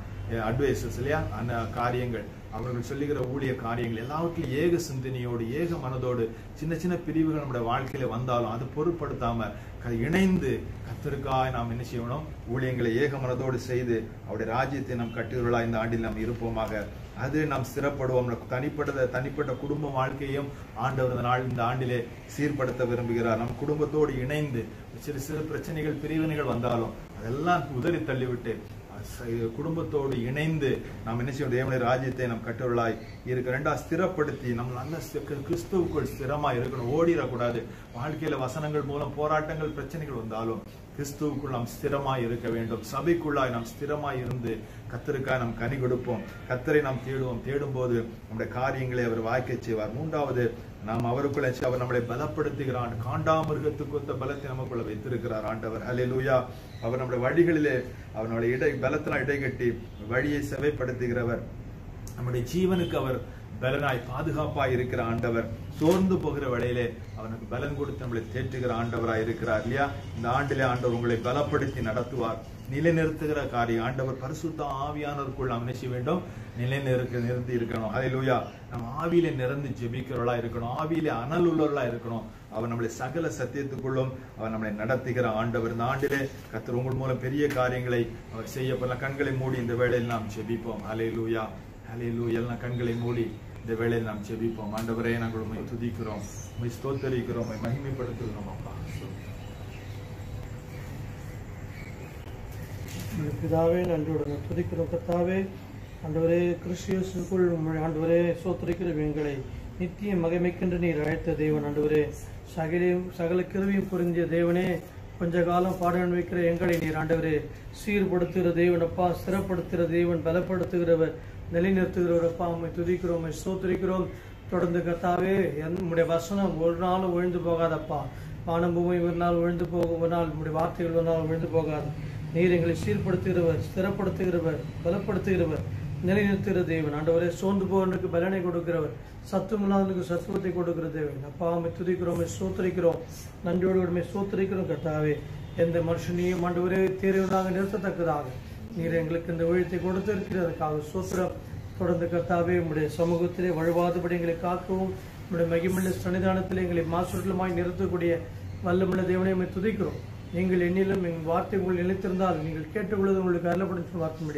அட்வைசஸ் இல்லையா அந்த காரியங்கள் அவர்கள் சொல்லுகிற ஊழிய காரியங்கள் எல்லாவற்றிலும் ஏக சிந்தனையோடு ஏக மனதோடு சின்ன சின்ன பிரிவுகள் நம்முடைய வாழ்க்கையில வந்தாலும் அது பொருட்படுத்தாம க- இணைந்து கத்தருக்காய் நாம் என்ன செய்யணும் ஊழியங்களை ஏக மனதோடு செய்து அவருடைய ராஜ்யத்தை நாம் கட்டுகிறவர்களா இந்த ஆண்டில் நாம் இருப்போமாக அது நாம் ஸ்திரப்படுவோம் நம் தனிப்பட்ட தனிப்பட்ட குடும்ப வாழ்க்கையும் ஆண்டவர் இந்த நாள் இந்த ஆண்டிலே சீர்படுத்த விரும்புகிறார் நம் குடும்பத்தோடு இணைந்து சிறு சிறு பிரச்சனைகள் பிரிவினைகள் வந்தாலும் அதெல்லாம் உதறி தள்ளிவிட்டு ச- குடும்பத்தோடு இணைந்து நாம் என்ன செய்யும் தேவனுடைய ராஜ்யத்தை நாம் கட்டுவர்களாய் இருக்க ரெண்டா ஸ்திரப்படுத்தி நம்ம நல்ல ஸ்தி- கிறிஸ்துவுக்குள் ஸ்திரமா இருக்கணும் ஓடிடக்கூடாது வாழ்க்கையில வசனங்கள் மூலம் போராட்டங்கள் பிரச்சனைகள் வந்தாலும் கிறிஸ்துவுக்குள் நாம் ஸ்திரமாய் இருக்க வேண்டும் சபைக்குள்ளாய் நாம் ஸ்திரமாய் இருந்து கத்தருக்காய் நாம் கனி கொடுப்போம் கத்தரை நாம் தேடுவோம் தேடும்போது நம்முடைய காரியங்களை அவர் வாய்க்கச் செய்வார் மூன்றாவது நாம் அவருக்குள்ள அவர் நம்மளை பலப்படுத்துகிறான் காண்டாமிருகத்துக்கு ஒத்த பலத்தை நமக்குள்ள வைத்திருக்கிறார் ஆண்டவர் ஹalleluya அவர் நம்முடைய வழிகளிலே அவர் நம்முடைய இடை பலத்தினால் இடைகட்டி வழியை செவைப்படுத்துகிறவர் நம்முடைய ஜீவனுக்கு அவர் பலனாய் பாதுகாப்பாய் இருக்கிற ஆண்டவர் சோர்ந்து போகிற வேளையிலே அவனுக்கு பலன் கொடுத்து நம்மளை தேற்றுகிற ஆண்டவராய் இருக்கிறார் இல்லையா இந்த ஆண்டிலே ஆண்டவர் உங்களை பலப்படுத்தி நடத்துவார் நிலைநிறுத்துகிற காரியம் ஆண்டவர் பரிசுத்த ஆவியானவருக்குள் நாம் என்ன செய்ய வேண்டும் நிலைநிறுக்க நிறுத்தி இருக்கணும் ஹalleluya நம்ம ஆவியிலே நிறந்து ஜெபிக்கிறவர்களா இருக்கணும் ஆவியிலே அனல் உள்ளவர்களா இருக்கணும் அவர் நம்மளை சகல சத்தியத்துக்குள்ளும் அவர் நம்மளை நடத்துகிற ஆண்டவர் இந்த ஆண்டிலே கத்தர் உங்கள் மூலம் பெரிய காரியங்களை அவர் செய்ய போல கண்களை மூடி இந்த வேளையில் நாம் ஜெபிப்போம் ஹalleluya ஹalleluya எல்லாம் கண்களை மூடி இந்த வேளையில் நாம் ஜெபிப்போம் ஆண்டவரே நாங்கள் உண்மை துதிக்கிறோம் உண்மை ஸ்தோத்தரிக்கிறோம் உம்மை மகிமைப்படுத்துகிறோம் அப்பா உம்முடைய பிதாவே நன்றியுடன் துதிக்கிறோம் கத்தாவே ஆண்டவரே கிறிஸ்தியஸுக்குள் உம்முடைய ஆண்டவரே சோத்தரிக்கிற எங்களை நித்திய மகிமைக்கென்று நீர் அழைத்த தேவன் ஆண்டவரே சகலையும் சகல கிருவியும் புரிந்திய தேவனே கொஞ்ச காலம் பாடம் வைக்கிற எங்களை நீர் ஆண்டவரே சீர்படுத்துகிற தேவன் அப்பா ஸ்திரப்படுத்துகிற தேவன் பலப்படுத்துகிறவர் நிலைநிறுத்துகிறவர் அப்பா உம்மை துதிக்கிறோம் உம்மை ஸ்தோத்திரிக்கிறோம் தொடர்ந்து கத்தாவே என் உம்முடைய வசனம் ஒரு நாளும் விழுந்து போகாதப்பா வானம் பூமி ஒரு நாள் விழுந்து போகும் ஒரு நாள் உம்முடைய வார்த்தைகள் ஒரு நாள் விழுந்து போகாது நீர் எங்களை சீர்படுத்துகிறவர் ஸ்திரப்படுத்துகிறவர் பலப்படுத்துகிறவர் நிலைநிறுத்துகிற தேவன் ஆண்டவரே சோர்ந்து போவனுக்கு பலனை கொடுக்கிறவர் சத்துவம் இல்லாதவனுக்கு சத்துவத்தை கொடுக்கிற தேவன் அப்பா அம்மை துதிக்கிறோம் சோத்தரிக்கிறோம் நன்றியோடு உண்மை சோத்தரிக்கிறோம் கர்த்தாவே எந்த மனுஷனையும் ஆண்டவரே தேர்வுனாக நிறுத்தத்தக்கதாக நீர் எங்களுக்கு இந்த விழுத்தை கொடுத்து இருக்கிறதுக்காக சோத்திரம் தொடர்ந்து கர்த்தாவே உம்முடைய சமூகத்திலே வழுவாதபடி எங்களை காக்கவும் உம்முடைய மகிமுள்ள சன்னிதானத்திலே எங்களை மாசுற்றலுமாய் நிறுத்தக்கூடிய வல்லமுள்ள தேவனை உம்மை துதிக்கிறோம் நீங்கள் என்னிலும் எங்கள் வார்த்தை உங்கள் நிலைத்திருந்தால் நீங்கள் கேட்டுக்கொள்வது உங்களுக்கு அருளப்படும் வார்த்தைப்படி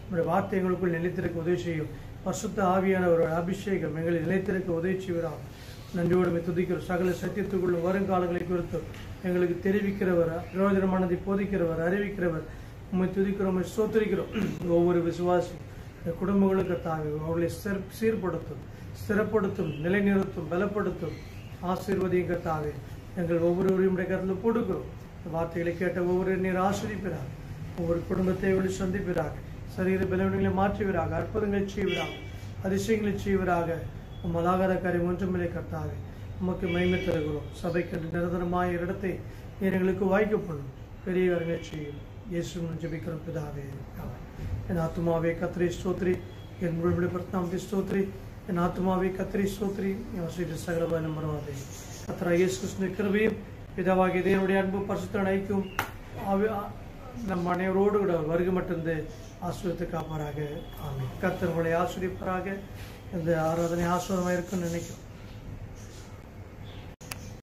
உங்களுடைய வார்த்தை எங்களுக்குள் நிலைத்திருக்க உதவி செய்யும் பரிசுத்த ஆவியானவரோட அபிஷேகம் எங்களை நிலைத்திருக்க உதவி செய்வராம் நன்றியோடு துதிக்கிற சகல சத்தியத்துக்குள்ள வருங்காலங்களை குறித்து எங்களுக்கு தெரிவிக்கிறவர் பிரயோஜனமானதை போதிக்கிறவர் அறிவிக்கிறவர் உண்மை துதிக்கிறோம் உம்மை ஸ்தோத்திரிக்கிறோம் ஒவ்வொரு விசுவாசும் இந்த குடும்பங்களுக்கு தாங்க அவர்களை சிற- சீர்படுத்தும் ஸ்திரப்படுத்தும் நிலைநிறுத்தும் பலப்படுத்தும் ஆசீர்வதியும் கர்த்தாவே எங்கள் ஒவ்வொருவரையும் கருத்தில் கொடுக்கிறோம் இந்த வார்த்தைகளை கேட்ட ஒவ்வொரு நீர் ஆசிரிப்பிறார் ஒவ்வொரு குடும்பத்தை வெளி சந்திப்பிறார் சரீர பலவீனங்களை மாற்றுவீராக அற்புதங்களை செய்வீராக அதிசயங்களை செய்வீராக உம்மலாகாத காரியம் ஒன்றுமில்லை கர்த்தாவே உமக்கு மகிமை தருகிறோம் சபைக்கு நிரந்தரമായ இடத்தை நீர் எங்களுக்கு வாய்க்கப்படும் பெரிய காரியங்களை செய்யும் இயேசு ஜெபிக்கிறோம் பிதாவே ஆமென். என் ஆத்மாவே கத்திரி ஸ்தோத்ரி என் முழுமையை பர்த்தாம்பி ஸ்தோத்ரி என் ஆத்மாவே கத்திரி ஸ்தோத்ரி யோசிட்டு சகலபான மறவாதே கத்திரா இயேசு கிறிஸ்துவின் கிருபையும் பிதாவாகிய தேவனுடைய அன்பு பரிசுத்த ஐக்கும் ஆவி- ஆ- நம் அனைவரோடு கூட வருகை மட்டுந்து ஆசிரியத்தை காப்பாராக ஆமென் கர்த்தர் உங்களை ஆசிரியப்பாராக இந்த ஆராதனை ஆசிரியமாக இருக்குன்னு நினைக்கிறோம்